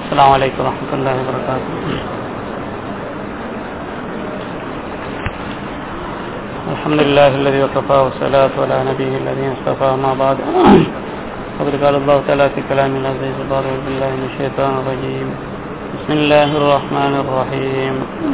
السلام عليكم ورحمة الله وبركاته الحمد لله الذي وكفى والصلاة على نبيه الذي اصطفى ما بعد فقد قال الله تعالى في كلام العزيز بعد بالله من الشيطان الرجيم بسم الله الرحمن الرحيم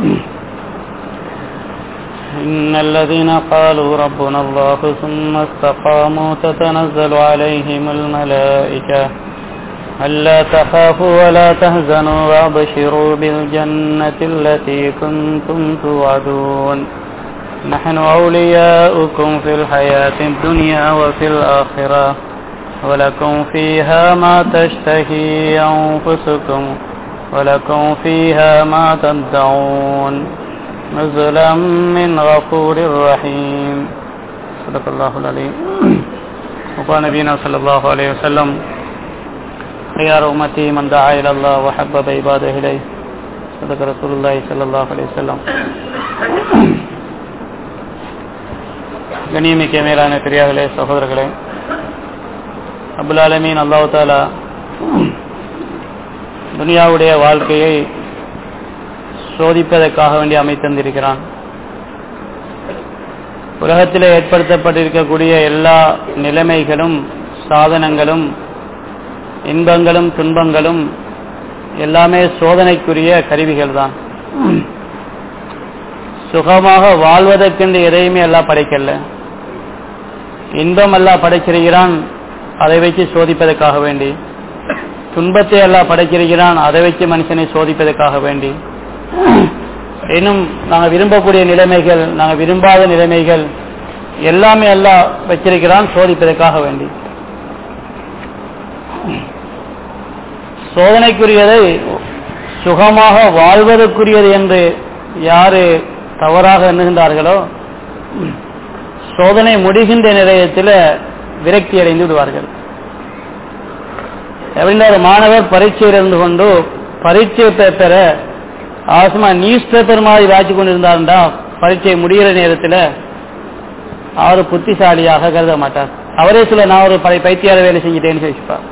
إن الذين قالوا ربنا الله ثم استقاموا تتنزل عليهم الملائكة ألا تخافوا ولا تهزنوا وابشروا بالجنة التي كنتم توعدون نحن أولياؤكم في الحياة الدنيا وفي الآخرة ولكم فيها ما تشتهي أنفسكم ولكم فيها ما تدعون نزلا من غفور رحيم صدق الله العليم وقال نبينا صلى الله عليه وسلم خيار أمتي من دعا إلى الله وحبب عباده إليه صدق رسول الله صلى الله عليه وسلم கண்ணியமிக்க மேலான பெரியார்களே சகோதரர்களே அபுல் ஆலமீன் அல்லாஹு தாலா துனியாவுடைய வாழ்க்கையை சோதிப்பதற்காக வேண்டி அமைத்தந்திருக்கிறான் உலகத்தில் ஏற்படுத்தப்பட்டிருக்கக்கூடிய எல்லா நிலைமைகளும் சாதனங்களும் இன்பங்களும் துன்பங்களும் எல்லாமே சோதனைக்குரிய கருவிகள் தான் சுகமாக வாழ்வதற்கென்று எதையுமே எல்லாம் படைக்கல இன்பம் எல்லாம் படைச்சிருக்கிறான் அதை வச்சு சோதிப்பதற்காக வேண்டி துன்பத்தை எல்லாம் படைச்சிருக்கிறான் அதை வச்சு மனுஷனை சோதிப்பதற்காக வேண்டி இன்னும் நாங்கள் விரும்பக்கூடிய நிலைமைகள் நாங்கள் விரும்பாத நிலைமைகள் எல்லாமே எல்லாம் வச்சிருக்கிறான் சோதிப்பதற்காக வேண்டி சோதனைக்குரியதை சுகமாக வாழ்வதற்குரியது என்று யாரு தவறாக எண்ணுகின்றார்களோ சோதனை முடிகின்ற நிலையத்தில் விரக்தி அடைந்து விடுவார்கள் எப்படின்னா ஒரு மாணவர் பரீட்சையில் இருந்து கொண்டு பரீட்சை பேப்பரை அவசமா நியூஸ் பேப்பர் மாதிரி வாய்ச்சி கொண்டிருந்தாருண்டா பரீட்சை முடிகிற நேரத்தில் அவர் புத்திசாலியாக கருத மாட்டார் அவரே சொல்ல நான் ஒரு பைத்தியார வேலை செஞ்சுட்டேன்னு வச்சுப்பார்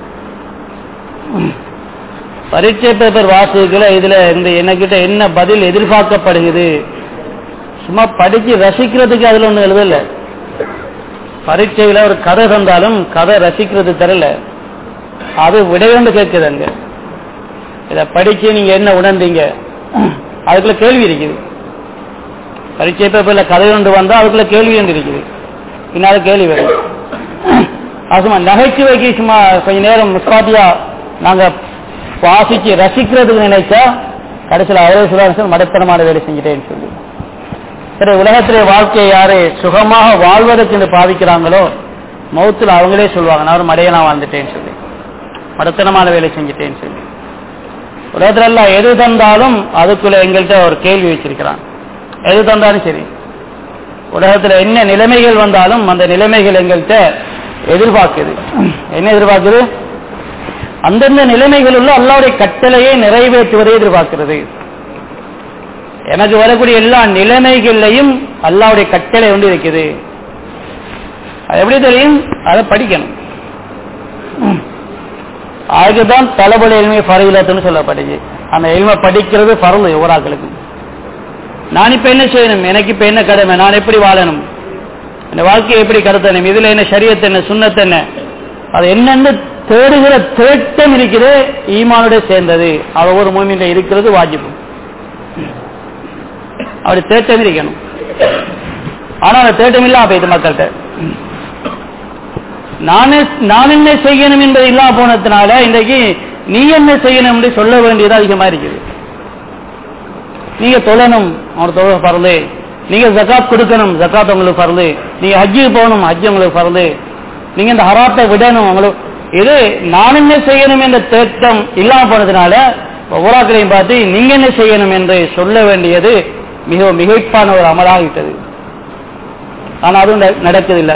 பரீட்சை பேப்பர் வாசிக்கல இதுல இந்த என்கிட்ட என்ன பதில் எதிர்பார்க்கப்படுகிறது சும்மா படிச்சு ரசிக்கிறதுக்கு அதுல ஒண்ணு எழுதல பரீட்சையில ஒரு கதை தந்தாலும் கதை ரசிக்கிறது தரல அது விடையொன்று கேட்குது அங்க இதை படிச்சு நீங்க என்ன உணர்ந்தீங்க அதுக்குள்ள கேள்வி இருக்குது பரீட்சை பேப்பர்ல கதை ஒன்று வந்தா அதுக்குள்ள கேள்வி ஒன்று இருக்குது பின்னால கேள்வி வரும் சும்மா நகைச்சுவைக்கு சும்மா கொஞ்ச நேரம் முஸ்பாத்தியா நாங்க வாசிச்சு ரசிக்கிறதுக்கு நினைச்சா கடைசியில் அவரே சுதாரிசன் மடத்தனமான வேலை செஞ்சுட்டேன்னு சொல்லி சரி உலகத்திலே வாழ்க்கையை யாரு சுகமாக வாழ்வதற்கு என்று பாவிக்கிறாங்களோ மௌத்தில் அவங்களே சொல்லுவாங்க நான் ஒரு மடையெல்லாம் வாழ்ந்துட்டேன்னு சொல்லி மடத்தனமான வேலை செஞ்சுட்டேன்னு சொல்லி உலகத்துல எல்லாம் எது தந்தாலும் அதுக்குள்ள எங்கள்கிட்ட ஒரு கேள்வி வச்சிருக்கிறான் எது தந்தாலும் சரி உலகத்துல என்ன நிலைமைகள் வந்தாலும் அந்த நிலைமைகள் எங்கள்கிட்ட எதிர்பார்க்குது என்ன எதிர்பார்க்குது அந்தந்த நிலைமைகள் உள்ள அல்லாவுடைய கட்டளையை நிறைவேற்றுவதை எதிர்பார்க்கிறது எனக்கு வரக்கூடிய எல்லா நிலைமைகள்லையும் அல்லாவுடைய கட்டளை ஒன்று இருக்குது அது எப்படி தெரியும் அதை படிக்கணும் அதுக்குதான் தளபதி எளிமை பரவிலத்துன்னு சொல்லப்படுது அந்த எளிமை படிக்கிறது பரவு ஒவ்வொரு நான் இப்ப என்ன செய்யணும் எனக்கு இப்ப என்ன கடமை நான் எப்படி வாழணும் இந்த வாழ்க்கையை எப்படி கடத்தணும் இதுல என்ன சரியத்து என்ன சுண்ணத்து என்ன அது என்னென்னு தேடுகிற தேட்டம் இருக்கிறது ஈமானுடைய சேர்ந்தது அது ஒரு மூமியில இருக்கிறது வாஜிபு அப்படி தேட்டம் இருக்கணும் ஆனா அந்த தேட்டம் இல்ல அப்ப இது மக்கள்கிட்ட நானே நான் என்ன செய்யணும் என்பது இல்லாம போனதுனால இன்றைக்கு நீ என்ன செய்யணும் என்று சொல்ல வேண்டியது அதிகமா இருக்குது நீங்க தொழணும் அவர் தொழ பறந்து நீங்க ஜக்காத் கொடுக்கணும் ஜக்காத் உங்களுக்கு பறந்து நீங்க ஹஜ்ஜுக்கு போகணும் ஹஜ்ஜு உங்களுக்கு பறந்து நீங்க இந்த ஹராத்தை விடணும் உங்களுக்கு இது நான் என்ன செய்யணும் என்ற தேட்டம் இல்லாம போனதுனால ஒவ்வொருக்களையும் பார்த்து நீங்க என்ன செய்யணும் என்று சொல்ல வேண்டியது மிக மிகைப்பான ஒரு அமலாகிட்டது ஆனா அதுவும் நடக்குதில்லை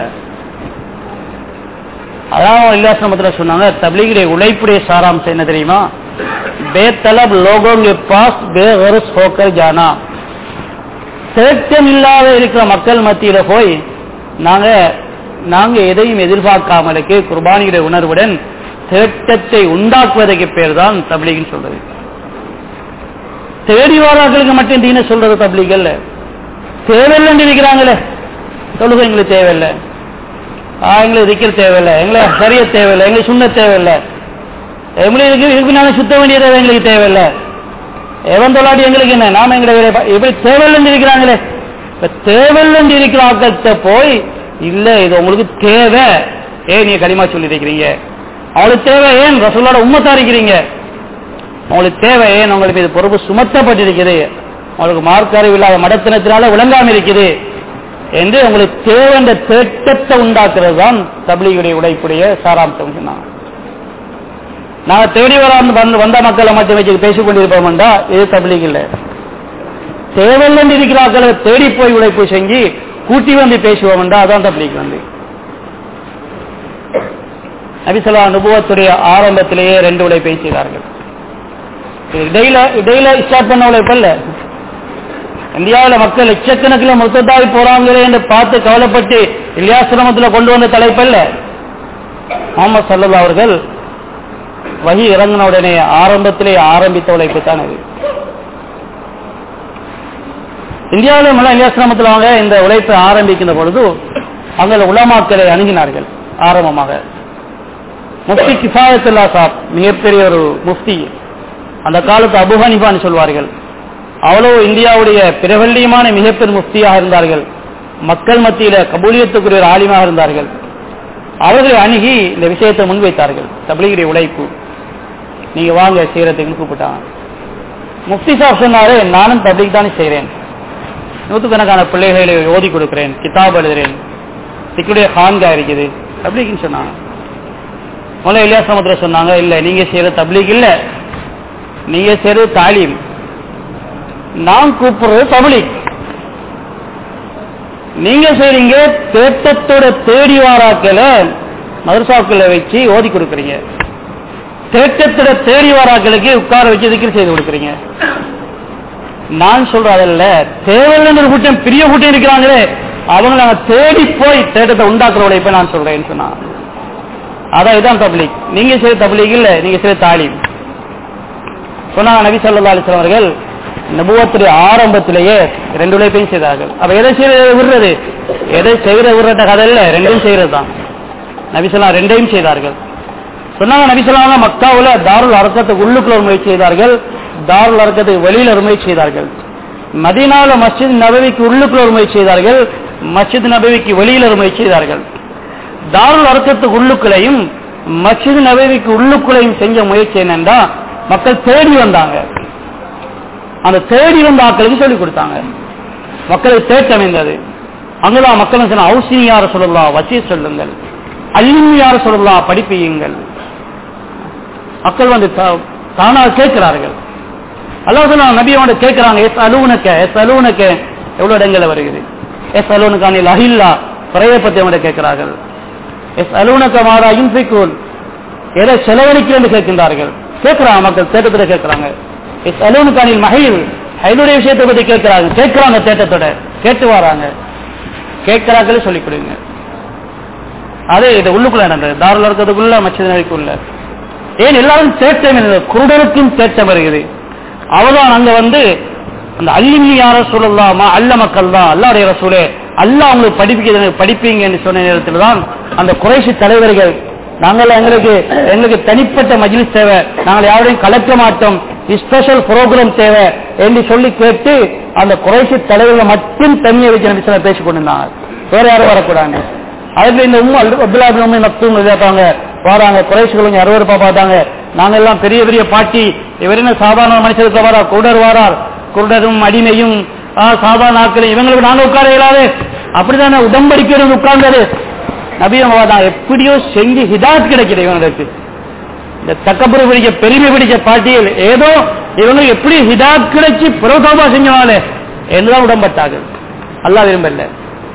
அதான் இல்லாசிரமத்தில் சொன்னாங்க தபிலிகுடைய உழைப்புடைய சாராம்சம் என்ன தெரியுமா பேத்தலப் லோகோங்க பாஸ் பேகரஸ் ஹோக்கர் ஜானா தேட்டம் இல்லாத இருக்கிற மக்கள் மத்தியில போய் நாங்க நாங்க எதையும் எதிர்பார்க்காமலுக்கு குர்பானியுடைய உணர்வுடன் தேட்டத்தை உண்டாக்குவதற்கு பேர் தான் தபிலிகின்னு சொல்றது தேடி வாராக்களுக்கு மட்டும் தீன சொல்றது தப்லீகல்ல தேவையில்லைன்னு இருக்கிறாங்களே தொழுகை எங்களுக்கு தேவையில்லை ஆ, எங்களுக்கு திக்கிற தேவையில்லை எங்களை சரிய தேவையில்லை எங்களுக்கு சுண்ண தேவையில்லை எங்களுக்கு இதுக்கு நாங்கள் சுத்த வேண்டியது எங்களுக்கு தேவையில்லை எவன் தொலாடி எங்களுக்கு என்ன நாம எங்களை வேலை பா- இப்படி தேவையில்லைன்னு இருக்கிறாங்களே இப்ப தேவையில்லைன்னு இருக்கிற ஆட்கள்கிட்ட போய் இல்ல இது உங்களுக்கு தேவை ஏன் நீங்க களிமா சொல்லி இருக்கிறீங்க அவங்களுக்கு தேவை ஏன் ரசூலோட உண்மத்தா இருக்கிறீங்க உங்களுக்கு தேவை ஏன் உங்களுக்கு இது பொறுப்பு சுமத்தப்பட்டிருக்குது உங்களுக்கு மார்க் அறிவு இல்லாத மடத்தினத்தினால விளங்காம இருக்குது என்று உங்களுக்கு தேவைன்ற தேட்டத்தை உண்டாக்குறது தான் தபிலியுடைய உடைப்புடைய சாராம்சம் சொன்னாங்க நாங்க தேடி வர வந்து வந்த மக்களை மட்டும் வச்சு பேசிக் கொண்டிருப்போம்டா இது தபிலிக் இல்லை தேவையில்லைன்னு இருக்கிறாக்களை தேடி போய் உழைப்பு செஞ்சு கூட்டி வந்து பேசுவோம்டா அதான் தபிலிக் வந்து நபிசல்லா அனுபவத்துடைய ஆரம்பத்திலேயே ரெண்டு உழைப்பை செய்தார்கள் இது இடையில இடையில ஸ்டார்ட் பண்ண உழைப்பல்ல இந்தியாவில் மக்கள் லட்சக்கணக்கில் மொத்தத்தாய் போறாங்களே என்று பார்த்து கவலைப்பட்டு இல்லியாசிரமத்தில் கொண்டு வந்த தலைப்பல்ல முகமது சல்லா அவர்கள் வகி இறங்கின உடனே ஆரம்பத்திலே ஆரம்பித்த உழைப்பு தான் இது இந்தியாவில் மல இல்லியாசிரமத்தில் அவங்க இந்த உழைப்பை ஆரம்பிக்கின்ற பொழுது அங்கே உலமாக்களை அணுகினார்கள் ஆரம்பமாக முஃப்தி கிஃபாயத்துல்லா சாப் மிகப்பெரிய ஒரு முஃப்தி அந்த காலத்து அபு ஹனிஃபான்னு சொல்வார்கள் அவ்வளவு இந்தியாவுடைய பிரபல்யமான மிகப்பெரிய முஃப்தியாக இருந்தார்கள் மக்கள் மத்தியில கபூலியத்துக்குரிய ஒரு ஆலிமாக இருந்தார்கள் அவர்களை அணுகி இந்த விஷயத்தை முன்வைத்தார்கள் தபிலிகிரி உழைப்பு நீங்க வாங்க செய்யறதுக்குன்னு கூப்பிட்டாங்க முஃப்தி சாப் சொன்னாரு நானும் தபிலிக் தானே செய்றேன் நூற்றுக்கணக்கான பிள்ளைகளை ஓதி கொடுக்கிறேன் கிதாப் எழுதுறேன் திக்குடைய ஹான்கா இருக்குது தபிலிக்னு சொன்னாங்க முதல்ல இல்லையா சமுத்திர சொன்னாங்க இல்ல நீங்க செய்யறது தப்லீக் இல்ல நீங்க செய்யறது தாலீம் நான் கூப்பிடுறது தபிலிக் நீங்க செய்றீங்க தேட்டத்தோட தேடி வாராக்கள மதரசாக்களை வச்சு ஓதி கொடுக்குறீங்க தேட்டத்தோட தேடி வாராக்களுக்கு உட்கார வச்சு திக்கிற செய்து கொடுக்குறீங்க நான் சொல்றதல்ல தேவையில்லைன்னு ஒரு கூட்டம் பெரிய கூட்டம் இருக்கிறாங்களே அவங்க நாங்க தேடி போய் தேட்டத்தை உண்டாக்குற உழைப்பை நான் சொல்றேன்னு சொன்னாங்க அதான் இதான் தப்லீக் நீங்க செய்த தப்லீக் இல்ல நீங்க செய்த தாலீம் சொன்னாங்க நபி ஸல்லல்லாஹு அலைஹி வஸல்லம் அவர்கள் நபுவத்துடைய ஆரம்பத்திலேயே ரெண்டு உழைப்பையும் செய்தார்கள் அப்ப எதை செய்யற விடுறது எதை செய்யற விடுற கதை இல்ல ரெண்டும் செய்யறது தான் நபிசல்லா ரெண்டையும் செய்தார்கள் சொன்னாங்க நபிசல்லா மக்காவுல தாருல் அரக்கத்துக்கு உள்ளுக்குள்ள ஒரு முயற்சி செய்தார்கள் தாருல் அரக்கத்துக்கு வெளியில ஒரு முயற்சி செய்தார்கள் மதீனாவுல மஸ்ஜித் நபவிக்கு உள்ளுக்குள்ள ஒரு முயற்சி செய்தார்கள் மஸ்ஜித் நபவிக்கு வெளியில ஒரு முயற்சி செய்தார்கள் தாருல் அரக்கத்துக்கு உள்ளுக்குள்ளையும் மஸ்ஜித் நபவிக்கு உள்ளுக்குள்ளையும் செஞ்ச முயற்சி என்னன்னா மக்கள் தேடி வந்தாங்க அந்த தேடி வந்த ஆட்களுக்கு சொல்லிக் கொடுத்தாங்க மக்களுக்கு தேட்டம் இருந்தது அங்கதான் மக்கள் சொன்ன ஹவுசிங் யார சொல்லலாம் வசிய சொல்லுங்கள் அல்லிம் யார சொல்லலாம் படிப்பியுங்கள் மக்கள் வந்து தா- தானாக கேட்கிறார்கள் அல்லாஹ் சொன்னா நபியோட கேட்கிறாங்க எஸ் அலூனக்க எஸ் அலூனக்க எவ்வளவு இடங்கள்ல வருகிறது எஸ் அலூனுக்கானில் அஹில்லா பிறையை பத்தி அவங்க கேட்கிறார்கள் எஸ் அலூனக்க மாறா இன்பிக்கூல் எதை செலவழிக்க என்று கேட்கின்றார்கள் கேட்கிறாங்க மக்கள் தேட்டத்தில் கேட்கிறாங்க எஸ் அலூனுக்கானில் மகிழ் ஹைலுடைய விஷயத்தை பத்தி கேட்கிறாங்க கேட்கிறாங்க தேட்டத்தோட கேட்டு வராங்க கேட்கிறாங்களே சொல்லிக் கொடுங்க அதே இது உள்ளுக்குள்ள நடந்தது தாரில் இருக்கிறதுக்குள்ள மச்சதனைக்குள்ள ஏன் எல்லாரும் தேட்டம் இருந்தது குருடருக்கும் தேட்டம் வருகிறது அவதான் அங்க வந்து அந்த அல்லிமி யார சொல்லலாமா அல்ல மக்கள் தான் அல்லாடைய ரசூலே அல்லாஹ் அவங்களுக்கு படிப்பிக்க படிப்பீங்கன்னு சொன்ன நேரத்தில் தான் அந்த குறைசி தலைவர்கள் நாங்கள் எங்களுக்கு எங்களுக்கு தனிப்பட்ட மஜ்லிஸ் தேவை நாங்கள் யாரையும் கலக்க மாட்டோம் ஸ்பெஷல் ப்ரோக்ராம் தேவை என்று சொல்லி கேட்டு அந்த குறைசி தலைவர்களை மட்டும் தனியை வச்சு நபி சில பேசிக் கொண்டிருந்தாங்க வேற யாரும் வரக்கூடாது அதுல இந்த உண்மை அப்துல்லா பின் உண்மை மக்தூம் கேட்டாங்க வராங்க குறைசிகளும் அறுவறுப்பா பார்த்தாங்க நாங்க எல்லாம் பெரிய பெரிய பாட்டி இவர் என்ன சாதாரண மனுஷருக்கு வாரா குருடர் வாரார் குருடரும் அடிமையும் ஆ, சாதாரண ஆட்களும் இவங்களுக்கு நாங்க உட்கார இயலாது அப்படிதானே உடம்படிக்கை உட்கார்ந்தது நபியம் தான் எப்படியோ செஞ்சு ஹிதாத் கிடைக்குது இவங்களுக்கு இந்த தக்கப்புற பிடிக்க பெருமை பிடிச்ச பாட்டியில் ஏதோ இவங்களுக்கு எப்படி ஹிதாத் கிடைச்சி புரோதோபா செஞ்சவாளே என்றுதான் உடம்பட்டார்கள் அல்லாஹ் விரும்பல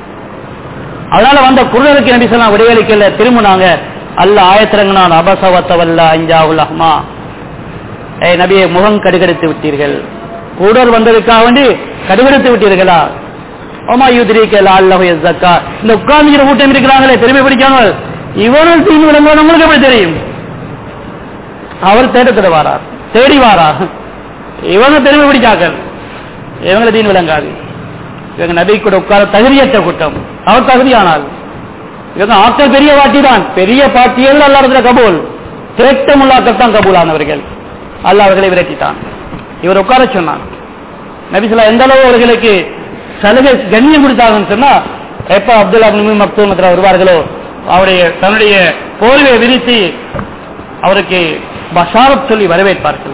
அதனால வந்த குருடருக்கு நபி சொன்னா விடையளிக்கல திரும்பினாங்க அல்ல ஆயத்திரங்கனான் அபசவத்தவல்ல அஞ்சாவுல் அஹ்மா ஏய் நபியை முகம் கடுகடுத்து விட்டீர்கள் குருடர் வந்ததுக்காக வேண்டி கடுகடுத்து விட்டீர்களா ஓமா யுதிரிக்கல அல்லஹு யஸ்ஸக்கா இந்த உட்கார்ந்துகிற கூட்டம் இருக்கிறாங்களே பெருமை பிடிக்காமல் இவரும் தீங்கு விளங்குவது உங்களுக்கு எப்படி தெரியும் அவர் தேடத்துல வாரார் தேடி வாரார் இவங்க பெருமை பிடிச்சாக்கள் இவங்களை தீன் விளங்காது இவங்க நபி கூட உட்கார தகுதியற்ற கூட்டம் அவர் தகுதியானால் இவங்க ஆட்கள் பெரிய பாட்டி தான் பெரிய பாட்டியல் அல்ல இடத்துல கபூல் திரட்டமுள்ளாக்கள் தான் கபூலானவர்கள் அல்ல அவர்களை விரட்டிட்டான் இவர் உட்கார சொன்னான் நபிசுல்லா எந்த அளவு அவர்களுக்கு சலுகை கண்ணியம் கொடுத்தாங்கன்னு சொன்னா எப்ப அப்துல்லா நிமி மக்தூமத்தில் வருவார்களோ அவருடைய தன்னுடைய போர்வை விரித்து அவருக்கு பஷாரத் சொல்லி வரவேற்பார்கள்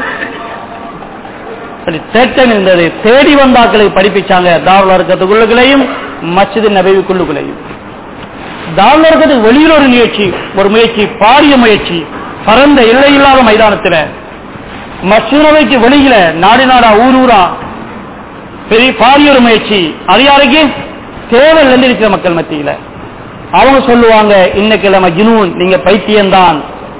அப்படி தேட்டம் இருந்தது தேடி வந்தாக்களை படிப்பிச்சாங்க தாவல் இருக்கத்துக்குள்ளுகளையும் மச்சிது நபைவுக்குள்ளுகளையும் தாவல் இருக்கத்துக்கு வெளியில் ஒரு முயற்சி ஒரு முயற்சி பாரிய முயற்சி பரந்த எல்லையில்லாத மைதானத்தில் மசூரவைக்கு வெளியில நாடு நாடா ஊர் ஊரா பெரிய பாரிய ஒரு முயற்சி அது யாருக்கு தேவை இருக்கிற மக்கள் மத்தியில அவங்க சொல்லுவாங்க இன்னைக்கு ஜினூன் நீங்க பைத்தியம்தான்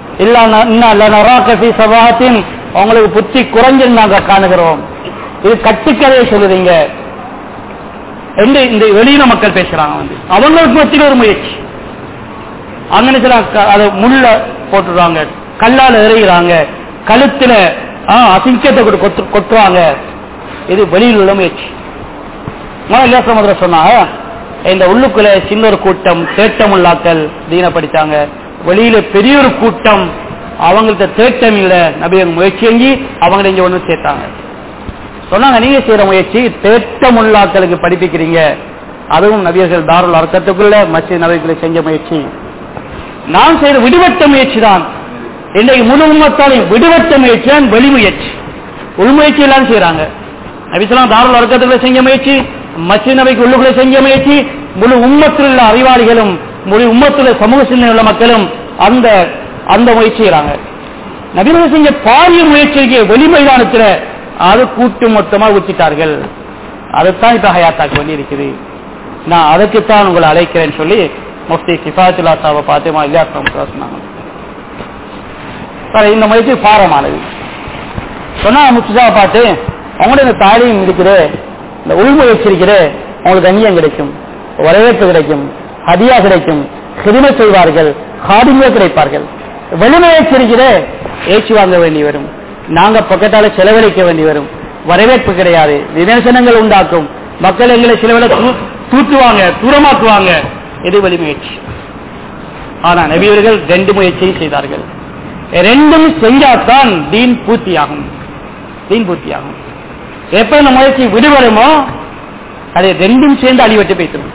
சபாத்தின் உங்களுக்கு புத்தி குறைஞ்சு நாங்க காணுகிறோம் இது கட்டுக்கதையை சொல்லுறீங்க என்று இந்த வெளியில மக்கள் பேசுறாங்க வந்து அவங்களுக்கு மத்தியில் ஒரு முயற்சி அங்க சில அதை முள்ள போட்டுடுறாங்க கல்லால எறிகிறாங்க கழுத்துல அசிங்கத்தை கொட்டு கொட்டுவாங்க இது வெளியில் உள்ள முயற்சி முதல்ல சொன்னாங்க இந்த உள்ளுக்குள்ள சின்ன ஒரு கூட்டம் தேட்டம் உள்ளாக்கள் தீன படித்தாங்க வெளியில பெரிய ஒரு கூட்டம் அவங்கள்ட்ட தேட்டம் இல்ல நபிய முயற்சி செஞ்சு அவங்களை இங்க ஒண்ணு சேர்த்தாங்க சொன்னாங்க நீங்க செய்யற முயற்சி தேட்டம் உள்ளாக்களுக்கு படிப்பிக்கிறீங்க அதுவும் நபியர்கள் தாருள் அர்த்தத்துக்குள்ள மத்திய நபிகளை செஞ்ச முயற்சி நான் செய்த விடுபட்ட முயற்சி தான் இன்றைக்கு முழு உண்மத்தாலையும் விடுபட்ட முயற்சி தான் வெளிமுயற்சி உள்முயற்சி எல்லாம் செய்யறாங்க நபிசலாம் தாருள் அர்த்தத்துக்குள்ள செஞ்ச முயற்சி மத்திய நபிக்கு உள்ளுக்குள்ள செஞ்ச முயற்சி முழு உம்மத்தில் உள்ள அறிவாளிகளும் முழு உம்மத்தில் உள்ள சமூக சிந்தனை உள்ள மக்களும் அந்த அந்த முயற்சி செய்யறாங்க நபிகள் செஞ்ச பாரிய முயற்சிக்கு வெளி மைதானத்தில் அது கூட்டு மொத்தமா ஊற்றிட்டார்கள் அதுதான் இப்ப ஹயாத்தாக்க வேண்டி இருக்குது நான் அதுக்குத்தான் உங்களை அழைக்கிறேன்னு சொல்லி முஃப்தி சிஃபாத்துல்லா சாவை பாத்தியமா இல்லையா சொன்னாங்க இந்த முயற்சி பாரமானது சொன்னா முத்துசாவை பார்த்து அவங்களுடைய இந்த தாலியும் இருக்குது இந்த உள்முயற்சி இருக்குது அவங்களுக்கு கண்ணியம் கிடைக்கும் வரவேற்பு கிடைக்கும் ஹதியா கிடைக்கும் சிறுமை செய்வார்கள் காடிமே கிடைப்பார்கள் வெளிமுயற்சி இருக்கிற ஏச்சு வாங்க வேண்டி வரும் நாங்க பக்கத்தால செலவழிக்க வேண்டி வரும் வரவேற்பு கிடையாது விமர்சனங்கள் உண்டாக்கும் மக்கள் எங்களை சிலவில தூற்றுவாங்க தூரமாக்குவாங்க இது வெளிமுயற்சி ஆனா நபியவர்கள் ரெண்டு முயற்சியும் செய்தார்கள் ரெண்டும் செஞ்சாதான் தீன் பூர்த்தியாகும் தீன் பூர்த்தியாகும் எப்ப இந்த முயற்சி விடுபடுமோ அதை ரெண்டும் சேர்ந்து அடிவட்டு போய்த்தரும்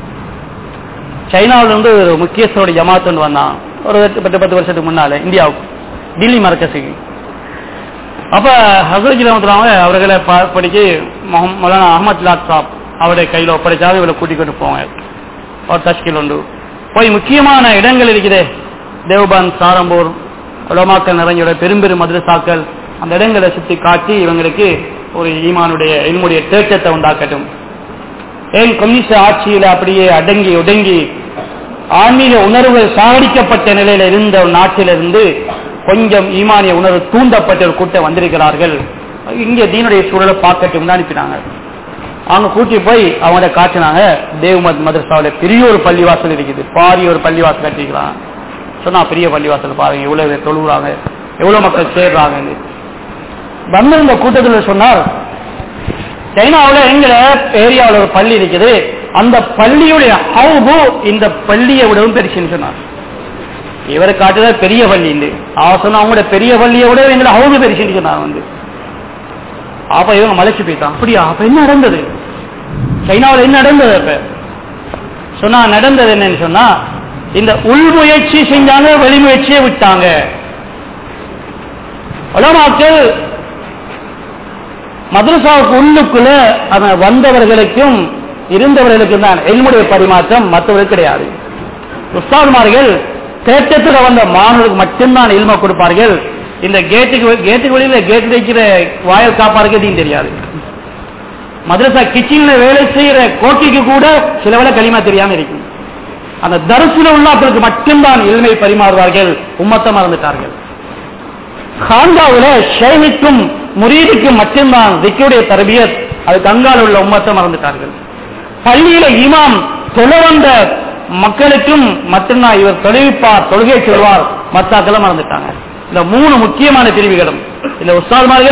சைனாவில் இருந்து ஒரு முக்கியஸ்தோட ஜமாத் ஒன்று வந்தான் ஒரு பத்து பத்து வருஷத்துக்கு முன்னால இந்தியாவுக்கு டில்லி மரக்கசுக்கு அப்ப ஹசரத் ரமத்துலாம அவர்களை படிச்சு மௌலானா அகமது லாத் சாப் அவருடைய கையில் ஒப்படைச்சாவது இவரை கூட்டிக் கொண்டு போவாங்க ஒரு தஷ்கில் உண்டு போய் முக்கியமான இடங்கள் இருக்குது தேவபான் சாரம்பூர் உலமாக்கள் நிறைஞ்சோட பெரும் பெரும் மதுரசாக்கள் அந்த இடங்களை சுத்தி காட்டி இவங்களுக்கு ஒரு ஈமானுடைய என்னுடைய தேட்டத்தை உண்டாக்கட்டும் ஏன் கம்யூனிஸ்ட் ஆட்சியில் அப்படியே அடங்கி ஒடுங்கி ஆன்மீக உணர்வுகள் சாகடிக்கப்பட்ட நிலையில இருந்த ஒரு நாட்டிலிருந்து கொஞ்சம் ஈமானிய உணர்வு தூண்டப்பட்ட ஒரு கூட்டம் வந்திருக்கிறார்கள் இங்க தீனுடைய சூழலை பார்க்கட்டும் அனுப்பினாங்க அவங்க கூட்டி போய் அவங்கள காட்டினாங்க தேவ்மத் மதரசாவில் பெரிய ஒரு பள்ளிவாசல் இருக்குது பாரிய ஒரு பள்ளிவாசல் கட்டிக்கிறான் சொன்னா பெரிய பள்ளிவாசல் பாருங்க எவ்வளவு தொழுகிறாங்க எவ்வளவு மக்கள் சேர்றாங்க வந்திருந்த கூட்டத்தில் சொன்னார் சைனாவில் எங்கிற ஏரியாவில் ஒரு பள்ளி இருக்குது அந்த பள்ளியுடைய ஹவுபு இந்த பள்ளியை விடவும் பெருசுன்னு சொன்னார் இவரை காட்டுதான் பெரிய பள்ளி உண்டு அவர் சொன்ன அவங்களோட பெரிய பள்ளியை விட எங்களை ஹவுபு பெருசுன்னு சொன்னார் வந்து அப்ப இவங்க மலைச்சு போயிட்டான் அப்படியா அப்ப என்ன நடந்தது சைனாவில் என்ன நடந்தது அப்ப சொன்னா நடந்தது என்னன்னு சொன்னா இந்த உள்முயற்சி செஞ்சாங்க வெளிமுயற்சியை விட்டாங்க உலமாக்கள் மதரசாவுக்கு உள்ளுக்குள்ள அவன் வந்தவர்களுக்கும் இருந்தவர்களுக்கும் தான் எல்முடைய பரிமாற்றம் மற்றவர்களுக்கு கிடையாது உஸ்தாதுமார்கள் தேட்டத்தில் வந்த மாணவர்களுக்கு மட்டும்தான் இல்ம கொடுப்பார்கள் இந்த கேட்டுக்கு கேட்டுக்கு வெளியில கேட்டு வைக்கிற வாயல் காப்பாருக்கு எதையும் தெரியாது மதரசா கிச்சன்ல வேலை செய்யற கோட்டிக்கு கூட சில வேலை களிமா தெரியாம இருக்கும் அந்த தரிசன உள்ளாக்களுக்கு மட்டும்தான் இல்மை பரிமாறுவார்கள் உம்மத்தை மறந்துட்டார்கள் ஹாண்டாவுல ஷேவிக்கும் முரீதுக்கும் மட்டும்தான் திக்குடைய தரபியத் அது கங்கால உள்ள உம்மத்தை மறந்துட்டார்கள் பள்ளியில இமாம் தொழ வந்த மக்களுக்கும் மட்டும்தான் இவர் தொழில்ப்பார் தொழுகை சொல்வார் மத்தாக்களை மறந்துட்டாங்க இந்த மூணு முக்கியமான பிரிவுகளும் இந்த உஸ்தாத்மார்களும்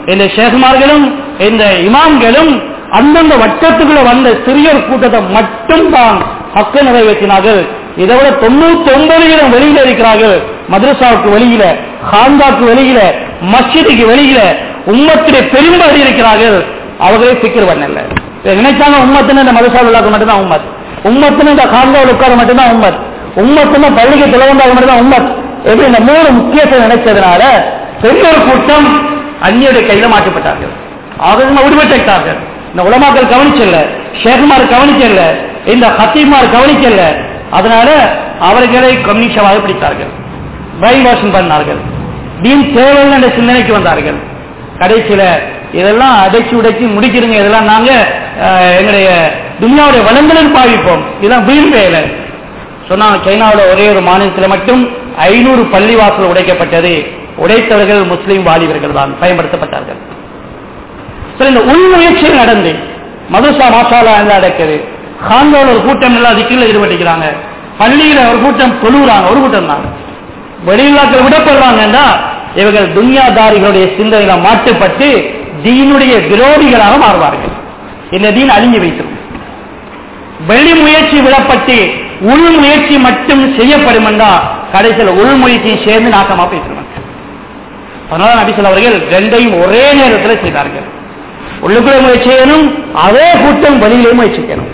இந்த ஷேகுமார்களும் இந்த இமாம்களும் அந்தந்த வட்டத்துக்குள்ள வந்த சிறியர் கூட்டத்தை மட்டும்தான் ஹக்க நிறைவேற்றினார்கள் இதை விட தொண்ணூத்தி ஒன்பது வீதம் வெளியில இருக்கிறார்கள் மദ്രസാவுக்கு வெளியில ஹாந்தாக்கு வெளியில மஸ்ஜிதுக்கு வெளியில உம்மத்திலே பெரும்பாடு இருக்கிறார்கள் அவர்களே சிக்கர் பண்ணல இதை நினைச்சாங்க உம்மத்துன்னு இந்த மதுசாவில் உள்ளாக்க மட்டும்தான் உம்மத் உம்மத்துன்னு இந்த ஹாந்தாவில் உட்கார மட்டும்தான் உம்மத் உம்மத்துன்னு பள்ளிக்கு திலவந்தாக மட்டும்தான் உம்மத் எப்படி இந்த மூணு முக்கியத்துவம் நினைச்சதுனால பெரிய ஒரு கூட்டம் அந்நியுடைய கையில மாற்றப்பட்டார்கள் அவங்க விடுபட்டார்கள் இந்த உலமாக்கள் கவனிச்சல ஷேகுமார் கவனிக்கல இந்த ஹத்தீமார் கவனிக்கல அதனால அவர்களை கம்யூனிஸ்டாக பிடித்தார்கள் பிரைன் வாஷிங் பண்ணார்கள் தீன் தேவைகள் என்ற சிந்தனைக்கு வந்தார்கள் கடைசியில இதெல்லாம் அடைச்சு உடைச்சு முடிக்கிறீங்க இதெல்லாம் நாங்க அஹ், எங்களுடைய துனியாவுடைய வளங்களில் பாவிப்போம் இதெல்லாம் வீண் வேலை சொன்னாங்க சைனாவில் ஒரே ஒரு மாநிலத்தில் மட்டும் ஐநூறு பள்ளிவாசல் உடைக்கப்பட்டது உடைத்தவர்கள் முஸ்லீம் வாலிபர்கள் தான் பயன்படுத்தப்பட்டார்கள் சரி இந்த உள்முயற்சியில் நடந்து மதுசா மாசாலா எல்லாம் நடக்குது ஹாங்கோல ஒரு கூட்டம் எல்லாம் திக்கில் ஈடுபட்டுக்கிறாங்க பள்ளியில ஒரு கூட்டம் தொழுகிறாங்க ஒரு கூட்டம் தான் வெளியிலாக்கள் விடப்படுறாங்கன்னா இவர்கள் துன்யாதாரிகளுடைய சிந்தனையில மாட்டுப்பட்டு தீனுடைய விரோதிகளாக மாறுவார்கள் இந்த தீன் அழிஞ்சு வைத்திருக்கும் வெளி முயற்சி விடப்பட்டு உள் முயற்சி மட்டும் செய்யப்படும் என்றால் கடைசியில் உள் முயற்சியும் சேர்ந்து நாசமா போயிட்டுருவாங்க அதனால நபிசல் அவர்கள் ரெண்டையும் ஒரே நேரத்தில் செய்தார்கள் உள்ளுக்குள்ள முயற்சி செய்யணும் அதே கூட்டம் வெளியிலே முயற்சிக்கணும்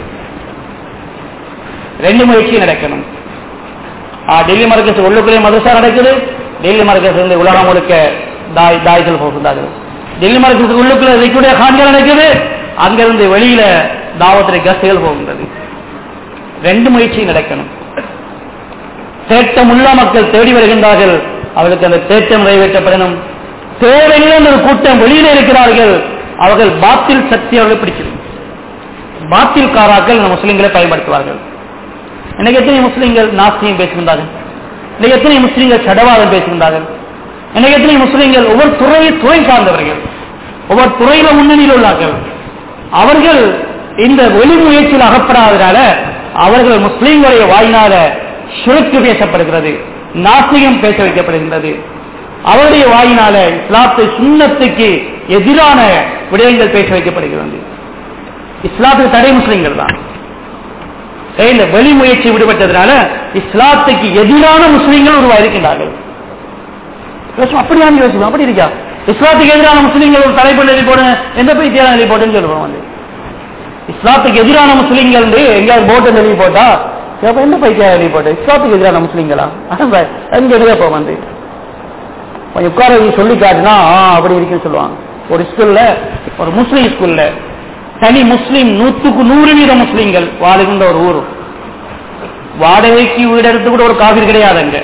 ரெண்டு முயற்சியும் நடக்கணும் ஆ, டெல்லி மரக்கஸ் உள்ளுக்குள்ளே மதரசா நடக்குது டெல்லி மரக்கஸ் இருந்து உலகம் முழுக்க தாய் தாய்கள் போகிறார்கள் டெல்லி மரக்கஸ் உள்ளுக்குள்ள இருக்கக்கூடிய காண்கள் நடக்குது அங்கிருந்து வெளியில தாவத்திரை கஸ்துகள் போகின்றது ரெண்டு முயற்சியும் நடக்கணும் தேட்டமுள்ள மக்கள் தேடி வருகின்றார்கள் அவர்களுக்கு அந்த தேட்டம் நிறைவேற்றப்படணும் தேவையில்லை ஒரு கூட்டம் வெளியில இருக்கிறார்கள் அவர்கள் பாத்தில் சக்தி அவர்கள் பிடிக்கிறது பாத்தில் காராக்கள் இந்த முஸ்லிம்களை பயன்படுத்துவார்கள் இன்னைக்கு எத்தனை முஸ்லிம்கள் நாஸ்தியம் பேசுகின்றார்கள் இன்னைக்கு எத்தனை முஸ்லிம்கள் சடவாதம் பேசுகின்றார்கள் இன்னைக்கு எத்தனை முஸ்லிம்கள் ஒவ்வொரு துறை துறை சார்ந்தவர்கள் ஒவ்வொரு துறையில முன்னணியில் உள்ளார்கள் அவர்கள் இந்த வெளி முயற்சியில் அகப்படாததால அவர்கள் முஸ்லிம்களுடைய வாயினால சுருக்கு பேசப்படுகிறது நாஸ்திகம் பேச வைக்கப்படுகின்றது அவருடைய வாயினால இஸ்லாத்தை சுண்ணத்துக்கு எதிரான விடயங்கள் பேச வைக்கப்படுகிறது இஸ்லாத்துக்கு தடை முஸ்லிம்கள் தான் ஏய், இந்த வெளி முயற்சி விடுபட்டதுனால இஸ்லாத்துக்கு எதிரான முஸ்லிம்கள் உருவாயிருக்கின்றார்கள் யோசிப்போம், அப்படியா யோசிப்போம் அப்படி இருக்கா இஸ்லாத்துக்கு எதிரான முஸ்லிம்கள் ஒரு தலைப்பு எழுதி போடுங்க எந்த போய் தேவை எழுதி போட்டுன்னு சொல்லுவோம் வந்து இஸ்லாத்துக்கு எதிரான முஸ்லிம்கள் வந்து எங்கேயாவது போட்டு எழுதி போட்டா அப்ப எந்த பைத்தியா எழுதி போட்டு இஸ்லாத்துக்கு எதிரான முஸ்லிம்களா அதான் அங்க எழுத போ வந்து கொஞ்சம் உட்கார வச்சு சொல்லி காட்டுனா ஆ, அப்படி இருக்குன்னு சொல்லுவாங்க ஒரு ஸ்கூல்ல ஒரு முஸ்லீம் ஸ்கூல்ல தனி முஸ்லீம் நூத்துக்கு நூறு வீத முஸ்லீம்கள் வாழுகின்ற ஒரு ஊர் வாடகைக்கு வீடு எடுத்து கூட ஒரு காவிரி கிடையாது அங்க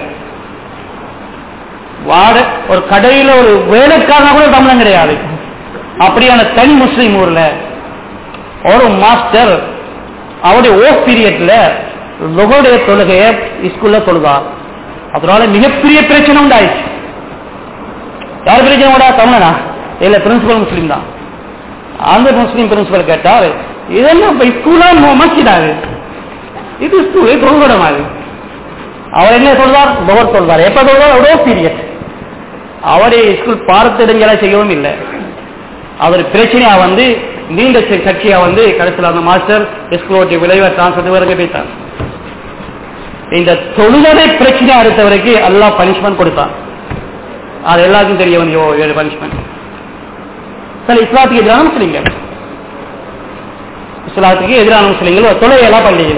வாட ஒரு கடையில ஒரு வேலைக்காரனா கூட தமிழன் கிடையாது அப்படியான தனி முஸ்லீம் ஊர்ல ஒரு மாஸ்டர் அவருடைய ஓஃப் பீரியட்ல லொகோடைய தொழுகைய ஸ்கூல்ல தொழுதார் அதனால மிகப்பெரிய பிரச்சனை உண்டாயிடுச்சு யார் பிரச்சனை கூட தமிழனா இல்ல பிரின்சிபல் முஸ்லீம் தான் அந்த முஸ்லீம் பிரின்சிபல் கேட்டார் இதெல்லாம் இப்ப ஸ்கூலா மஸ்ஜிதாது இது ஸ்கூல் தொழுகடம் அது அவர் என்ன சொல்றார் பவர் சொல்றார் எப்ப சொல்றார் அவ்வளோ பீரியட் அவரே ஸ்கூல் பாரத்தெடுங்கலாம் செய்யவும் இல்லை அவர் பிரச்சனையா வந்து நீண்ட ச- கட்சியா வந்து கடைசியில் அந்த மாஸ்டர் ஸ்கூலோட்டி விளைவை டிரான்ஸ்பர் வரைக்கும் போயிட்டார் இந்த தொழுகதை பிரச்சனையா அடுத்தவருக்கு எல்லாம் பனிஷ்மெண்ட் கொடுத்தான் அது எல்லாருக்கும் தெரிய வந்து ஓ ஏழு பனிஷ்மெண்ட் சில இஸ்லாத்துக்கு எதிரான முஸ்லிம்கள் இஸ்லாத்துக்கு எதிரான முஸ்லிம்கள் தொலையெல்லாம் பள்ளியில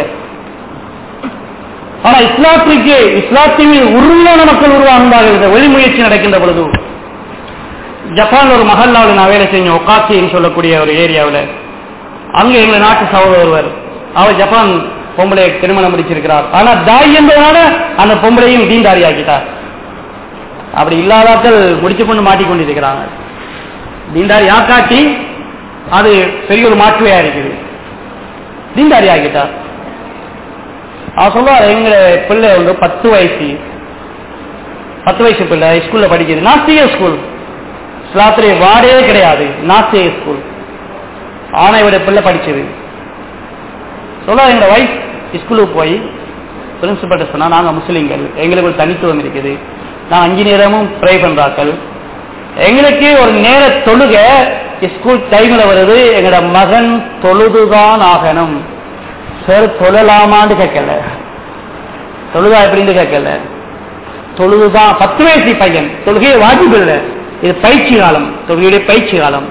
ஆனா இஸ்லாத்திற்கு இஸ்லாத்தின் மீது உருவான மக்கள் உருவாகுந்தார்கள் இந்த வெளி முயற்சி நடக்கின்ற பொழுது ஜப்பான்ல ஒரு மஹல்லாவில் நான் வேலை செஞ்சோம் ஒகாச்சின்னு சொல்லக்கூடிய ஒரு ஏரியாவில் அங்க எங்க நாட்டு சகோதரர் ஒருவர் அவர் ஜப்பான் பொம்பளை திருமணம் முடிச்சிருக்கிறார் ஆனா தாய் என்பதனால அந்த பொம்பளையும் தீண்டாரி ஆக்கிட்டார் அப்படி இல்லாதாக்கள் முடிச்சு கொண்டு மாட்டிக்கொண்டிருக்கிறாங்க தீண்டாரி ஆக்காட்டி அது பெரிய ஒரு மாற்றுவையா இருக்குது தீண்டாரி ஆக்கிட்டார் அவர் சொல்லுவார் எங்க பிள்ளை வந்து பத்து வயசு பத்து வயசு பிள்ளை ஸ்கூல்ல படிக்குது நாஸ்திக ஸ்கூல் இஸ்லாத்திலே வாடே கிடையாது நாஸ்திக ஸ்கூல் ஆனா இவருடைய பிள்ளை படிச்சது சொல்ல எங்க வைஃப் ஸ்கூலுக்கு போய் பிரின்சிபல்ட்ட சொன்னா நாங்க முஸ்லீம்கள் எங்களுக்கு ஒரு தனித்துவம் இருக்குது நான் அஞ்சு நேரமும் ப்ரே பண்றாக்கள் எங்களுக்கு ஒரு நேர தொழுக ஸ்கூல் டைம்ல வருது எங்கட மகன் தொழுதுதான் ஆகணும் சார் தொழலாமான்னு கேட்கல தொழுதா எப்படின்னு கேட்கல தொழுதுதான் பத்து வயசு பையன் தொழுகையை வாஜிப் இல்லை இது பயிற்சி காலம் தொழுகையுடைய பயிற்சி காலம்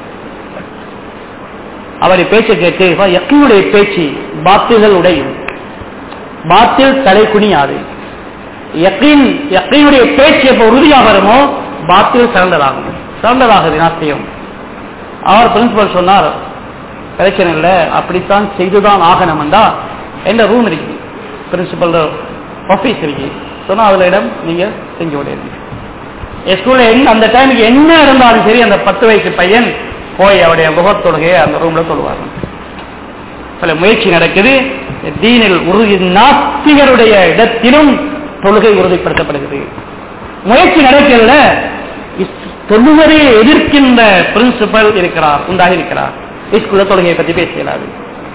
அவரை பேச்சை கேட்டு யக்கினுடைய பேச்சு பாத்தில்கள் உடையும் பாத்தில் தலை குனியாது யக்கீன் யக்கீனுடைய பேச்சு எப்ப உறுதியாக வருமோ பாத்தில் சிறந்ததாகும் சிறந்ததாகுது நாட்டியம் அவர் பிரின்சிபல் சொன்னார் பிரச்சனை இல்லை அப்படித்தான் செய்துதான் ஆகணும் என்றா எந்த ரூம் இருக்கு பிரின்சிபல் ஆபீஸ் இருக்கு சொன்னா அதுல இடம் நீங்க செஞ்சு விடுங்க ஸ்கூல்ல என்ன அந்த டைமுக்கு என்ன இருந்தாலும் சரி அந்த பத்து வயசு பையன் போய் அவருடைய முகத்தொழுகையை அந்த ரூம்ல தொழுவார் சில முயற்சி நடக்குது தீனில் உறுதி நாஸ்திகருடைய இடத்திலும் தொழுகை உறுதிப்படுத்தப்படுகிறது முயற்சி நடக்கல தொழுவதை எதிர்க்கின்ற பிரின்சிபல் இருக்கிறார் உண்டாக இருக்கிறார் ஸ்கூல்ல தொழுகையை பத்தி பேசியலாது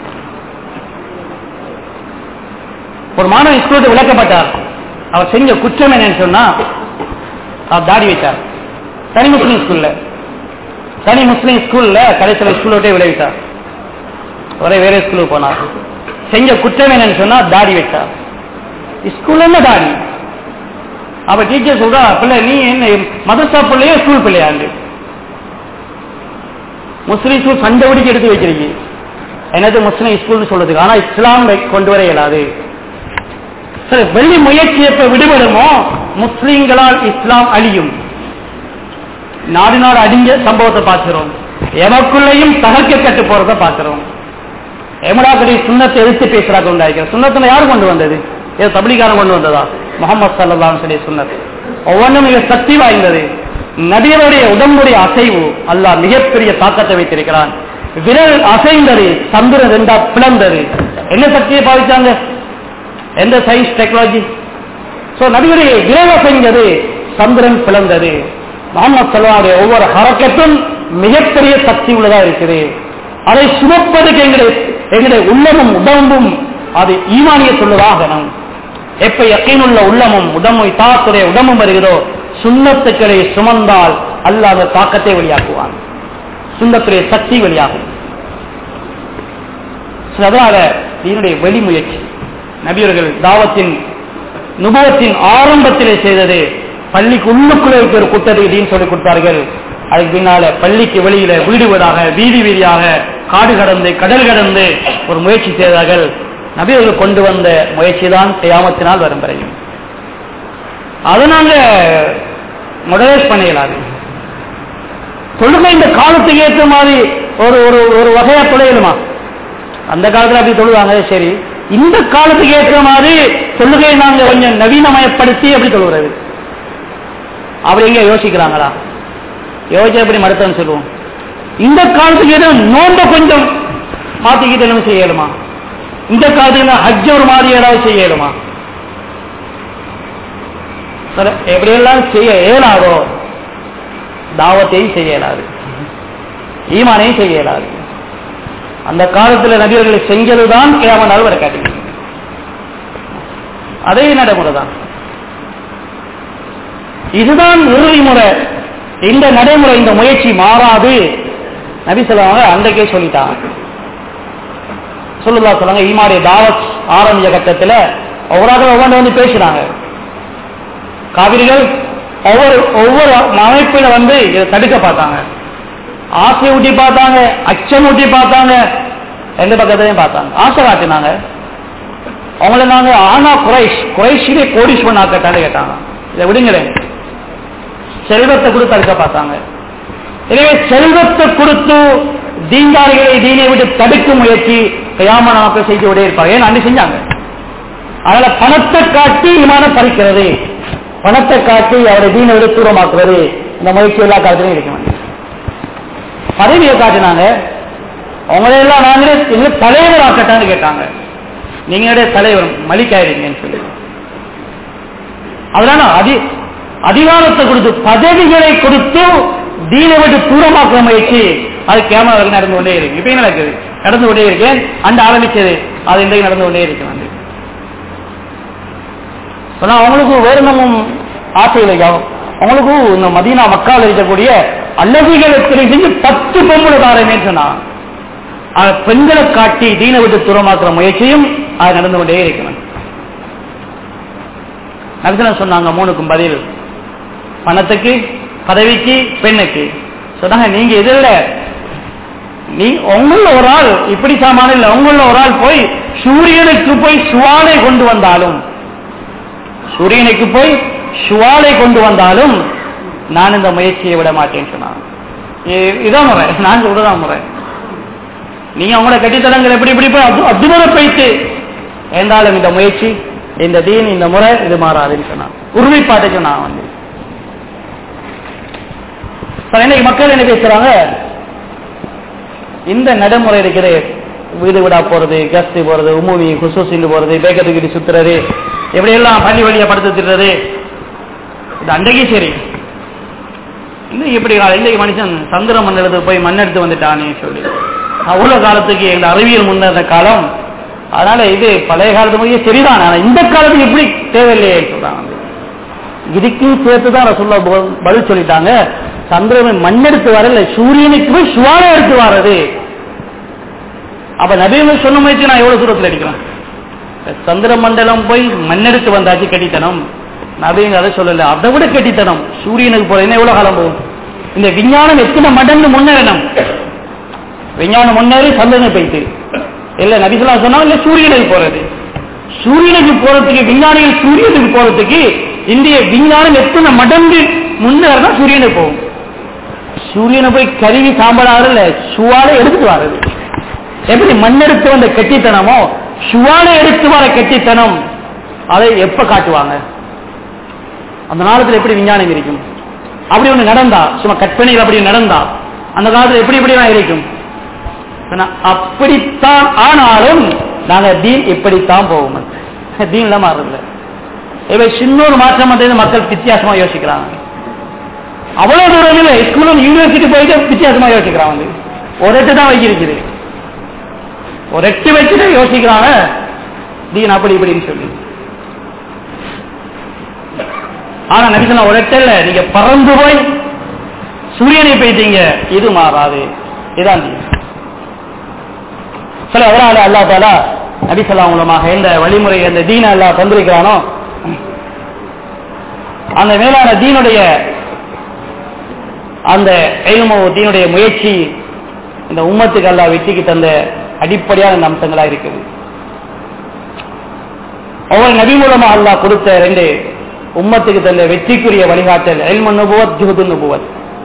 ஒரு மாணவன் ஸ்கூலுக்கு விளக்கப்பட்டார் அவர் செஞ்ச குற்றம் என்னன்னு சொன்னா அவர் தாடி வைத்தார் தனி முஸ்லீம் ஸ்கூல்ல தனி முஸ்லீம் ஸ்கூல்ல கடைசியில் ஸ்கூல் விட்டே விளைவிட்டார் ஒரே வேற ஸ்கூலுக்கு போனார் செஞ்ச குற்றம் என்னன்னு சொன்னா தாடி வைத்தார் ஸ்கூல்ல என்ன தாடி அப்ப டீச்சர் சொல்றா பிள்ளை நீ என்ன மதரசா பிள்ளையோ ஸ்கூல் பிள்ளையாண்டு முஸ்லீம் ஸ்கூல் சண்டை பிடிச்சு எடுத்து வச்சிருக்கீங்க என்னது முஸ்லீம் ஸ்கூல்னு சொல்றதுக்கு ஆனா இஸ்லாம் கொண்டு வர இயலாது சரி வெள்ளி முயற்சி எப்ப விடுபடுமோ முஸ்லீம்களால் இஸ்லாம் அழியும் நாடு நாடு அடிஞ்ச சம்பவத்தை பார்க்கிறோம் எமக்குள்ளேயும் தகர்க்க கட்டு போறத பார்க்கிறோம் எமடாக்கடி சுண்ணத்தை எதிர்த்து பேசுறாங்க உண்டாயிருக்கிற சுண்ணத்துல யார் கொண்டு வந்தது ஏதோ தபிலிகாரம் கொண்டு வந்ததா முகமது சல்லாம் சொல்லி சுண்ணத் ஒவ்வொன்றும் மிக சக்தி வாய்ந்தது நபியருடைய உடம்புடைய அசைவு அல்லாஹ் மிகப்பெரிய தாக்கத்தை வைத்திருக்கிறான் விரல் அசைந்தது சந்திரன் ரெண்டா பிளந்தது என்ன சக்தியை பாவிச்சாங்க எந்த சயின்ஸ் டெக்னாலஜி சோ நபியுடைய விரல் அசைந்தது சந்திரன் பிளந்தது முகமது சல்லாவுடைய ஒவ்வொரு ஹரக்கத்தும் மிகப்பெரிய சக்தி உள்ளதா இருக்குது அதை சுமப்பதுக்கு எங்களுடைய எங்களுடைய உள்ளமும் உடம்பும் அது ஈமானிய சொல்லுவாகணும் எப்ப யக்கீனுள்ள உள்ளமும் உடம்பு தாத்துடைய உடம்பும் வருகிறதோ சுண்ணத்துக்களை சுமந்தால் அல்லாத தாக்கத்தை வெளியாக்குவான் சுண்ணத்துடைய சக்தி வெளியாகும் அதனால இதனுடைய வெளி முயற்சி நபியர்கள் தாவத்தின் நுபவத்தின் ஆரம்பத்திலே செய்தது பள்ளிக்கு உள்ளுக்குள்ளே இருக்கிற கூட்டத்தை இதையும் சொல்லிக் கொடுத்தார்கள் அதுக்கு பின்னால பள்ளிக்கு வெளியில வீடு வீடாக வீதி வீதியாக காடு கடந்து கடல் கடந்து ஒரு முயற்சி செய்தார்கள் நபியர்கள் கொண்டு வந்த முயற்சி தான் செய்யாமத்தினால் வரும் வரையும் அதை நாங்க மொடரேட் பண்ணிடலாது தொழுகை இந்த காலத்துக்கு ஏற்ற மாதிரி ஒரு ஒரு ஒரு வகையா தொலையலுமா அந்த காலத்துல அப்படி தொழுவாங்க சரி இந்த காலத்துக்கு ஏற்ற மாதிரி தொழுகையை நாங்க கொஞ்சம் நவீனமயப்படுத்தி எப்படி தொழுகிறது அப்படி எங்க யோசிக்கிறாங்களா யோசிச்சா எப்படி மருத்துவம் சொல்லுவோம் இந்த காலத்துக்கு ஏதோ நோம்ப கொஞ்சம் மாத்திக்கிட்டு என்ன செய்யலுமா இந்த காலத்துல ஹஜ் ஒரு மாதிரி ஏதாவது செய்யலுமா எப்படியெல்லாம் செய்ய இயலாதோ தாவத்தையும் செய்ய இயலாது ஈமானையும் செய்ய இயலாது அந்த காலத்துல நபியர்களை செஞ்சதுதான் கேம நாள் வர காட்டி அதே நடைமுறை தான் இதுதான் இறுதி முறை இந்த நடைமுறை இந்த முயற்சி மாறாது நபி சொல்லுவாங்க அன்றைக்கே சொல்லிட்டாங்க சொல்லுதா சொல்லுங்க ஈமாடைய தாவத் ஆரம்பிய கட்டத்தில் ஒவ்வொரு ஒவ்வொன்று வந்து பேசுறாங்க காவிரிகள் ஒவ்வொரு ஒவ்வொரு அமைப்பில வந்து இதை தடுக்க பார்த்தாங்க ஆசை ஊட்டி பார்த்தாங்க அச்சம் ஊட்டி பார்த்தாங்க எந்த பக்கத்தையும் பார்த்தாங்க ஆசை காட்டினாங்க அவங்கள நாங்க ஆனா குறைஷ் குறைஷிலே கோடீஸ்வரன் ஆக்கட்டான்னு கேட்டாங்க இதை விடுங்களேன் செல்வத்தை கொடுத்து தடுக்க பார்த்தாங்க எனவே செல்வத்தை கொடுத்து தீங்காரிகளை தீனை விட்டு தடுக்கும் முயற்சி கையாம நமக்கு செய்து விட இருப்பாங்க ஏன் அன்று செஞ்சாங்க அதனால பணத்தை காட்டி விமானம் பறிக்கிறது பணத்தை காட்டி அவரை தீனை விட தூரமாக்குறது இந்த முயற்சி எல்லா காலத்திலும் இருக்க பதவியை காட்டினாங்க அவங்களையெல்லாம் நாங்களே எங்களை தலைவர் ஆக்கட்டான்னு கேட்டாங்க நீங்களுடைய தலைவர் மலிக்காயிருங்கன்னு சொல்லி அதனால அதி அதிகாரத்தை கொடுத்து பதவிகளை கொடுத்து தீனை விட்டு தூரமாக்க முயற்சி அது கேமரா வரைக்கும் நடந்து கொண்டே இருக்கு இப்பயும் நடக்குது நடந்து கொண்டே இருக்கேன் அந்த ஆரம்பிச்சது அது இன்றைக்கு நடந்து கொண்டே இருக்கு வந்து அவங்களுக்கு வேறு நம்ம ஆசைகள் உங்களுக்கு இந்த மதீனா மக்கால் இருக்கக்கூடிய அல்லவிகள் எத்தனை செஞ்சு பத்து பொம்பளை தாரமே சொன்னா ஆக பெண்களை காட்டி தீனை விட்டு தூரமாக்குற முயற்சியும் அது நடந்து கொண்டே இருக்கணும் நபிசனம் சொன்னாங்க மூணுக்கும் பதில் பணத்துக்கு பதவிக்கு பெண்ணுக்கு சொன்னாங்க நீங்க எதில் நீ உங்கள ஒரு ஆள் இப்படி சாமான இல்ல உங்கள ஒரு ஆள் போய் சூரியனுக்கு போய் சுவாலை கொண்டு வந்தாலும் சூரியனுக்கு போய் சுவாலை கொண்டு வந்தாலும் நான் இந்த முயற்சியை விட மாட்டேன்னு சொன்னான் இ- இதான் முறை நான் சொல்றதான் முறை நீங்க உங்களோட கட்டித்தலங்கள் எப்படி இப்படி போய் அது அதுமுறை போயிட்டு என்றாலும் இந்த முயற்சி இந்த தீன் இந்த முறை இது மாறாதுன்னு சொன்னான் உறுதிப்பாட்டை சொன்னான் வந்து இப்ப இன்னைக்கு மக்கள் என்ன பேசுறாங்க இந்த நடைமுறை இருக்குது வீடு வீடா போறது கஸ்தி போறது உமூவி குசூசின்னு போறது பேக்கத்துக்கிட்டு சுத்துறது எப்படி எல்லாம் பள்ளி வழியா படுத்து திட்டுறது இது அன்றைக்கு சரி இன்னும் இப்படி காலம் இன்னைக்கு மனுஷன் சந்திர மண்டலத்துக்கு போய் மண் எடுத்து வந்துட்டானே சொல்லி அவ்வளவு காலத்துக்கு இந்த அறிவியல் முன்னேற காலம் அதனால இது பழைய காலத்து மாதிரியே சரிதான் ஆனா இந்த காலத்துக்கு இப்படி தேவையில்லையே சொல்றாங்க இதுக்கும் சேர்த்து தான் ரசூல்லா ப- பதில் சொல்லிட்டாங்க சந்திரன் மண் எடுத்து வரல சூரியனுக்கு போய் சுவாலை எடுத்து வர்றது அப்ப நபியங்க சொன்ன மாதிரி நான் எவ்வளவு தூரத்தில் அடிக்கிறேன் சந்திர மண்டலம் போய் மண்ணெடுத்து வந்தாச்சு கட்டித்தனம் நபியங்க அதை சொல்லல அதை விட கட்டித்தனம் சூரியனுக்கு போற என்ன எவ்வளவு காலம் போகும் இந்த விஞ்ஞானம் எத்தனை மடங்கு முன்னேறணும் விஞ்ஞானம் முன்னேறி சந்திரனை போயிட்டு இல்ல நபிசலா சொன்னா இல்ல சூரியனுக்கு போறது சூரியனுக்கு போறதுக்கு விஞ்ஞானிகள் சூரியனுக்கு போறதுக்கு இந்திய விஞ்ஞானம் எத்தனை மடங்கு முன்னேறினா சூரியனுக்கு போகும் சூரியனை போய் கருவி சாம்பலாறுல சுவாலை எடுத்துட்டு வர்றது எப்படி மண்ணெடுத்து வந்த கெட்டித்தனமோ சுவாலை எடுத்து வர கெட்டித்தனம் அதை எப்ப காட்டுவாங்க அந்த காலத்துல எப்படி விஞ்ஞானம் இருக்கும் அப்படி ஒண்ணு நடந்தா சும்மா கற்பனைகள் அப்படி நடந்தா அந்த காலத்துல எப்படி எப்படி இருக்கும் ஆனா, அப்படித்தான் ஆனாலும் நாங்க தீன் இப்படித்தான் போவோம் தீன்ல மாறுறதில்ல இவை சின்ன ஒரு மாற்றம் வந்தது மக்கள் வித்தியாசமா யோசிக்கிறாங்க அவ்வளவு தூரம் இல்லை ஸ்கூலும் யூனிவர்சிட்டி போயிட்டு வித்தியாசமா யோசிக்கிறாங்க ஒரு எட்டு தான் வைக்கிருக்குது ஒரு எட்டு வச்சுட்டு யோசிக்கிறாங்க தீன் அப்படி இப்படின்னு சொல்லி ஆனா நபிசன ஒரு எட்டு இல்ல நீங்க பறந்து போய் சூரியனை போயிட்டீங்க இது மாறாது இதான் தீன் சில அதனால அல்லா தாலா நபிசல்லா மூலமாக எந்த வழிமுறை எந்த தீன அல்லா தந்திருக்கிறானோ அந்த மேலான தீனுடைய அந்த எல்மோ தீனுடைய முயற்சி இந்த உம்மத்துக்கு அல்லா வெற்றிக்கு தந்த அடிப்படையான இந்த அம்சங்களா இருக்குது ஒவ்வொரு நபி மூலமா அல்லாஹ் கொடுத்த ரெண்டு உம்மத்துக்கு தந்த வெற்றிக்குரிய வழிகாட்டல் எல்மு நுபுவத் ஜுஹது நுபுவத்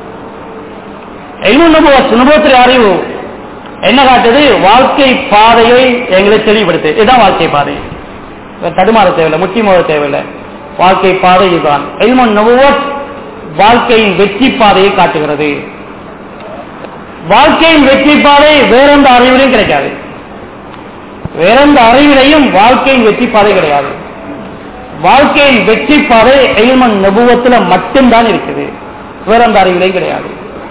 எல்மு நுபுவத் நுபுவத்துடைய அறிவு என்ன காட்டுது வாழ்க்கை பாதையை எங்களை தெளிவுபடுத்து இதுதான் வாழ்க்கை பாதை வேற தடுமாற தேவையில்லை முட்டி மோத தேவையில்லை வாழ்க்கை பாதை இதுதான் எல்மு நுபுவத் வாழ்க்கையின் வெற்றி பாதையை காட்டுகிறது வாழ்க்கையின் வெற்றி பாதை வேறெந்த அறிவிலையும் கிடைக்காது வேறெந்த அறிவிலையும் வாழ்க்கையின் வெற்றி பாதை கிடையாது வாழ்க்கையின் வெற்றி பாதை எல்மன் நபுவத்துல மட்டும்தான் இருக்குது வேறெந்த அறிவிலையும் கிடையாது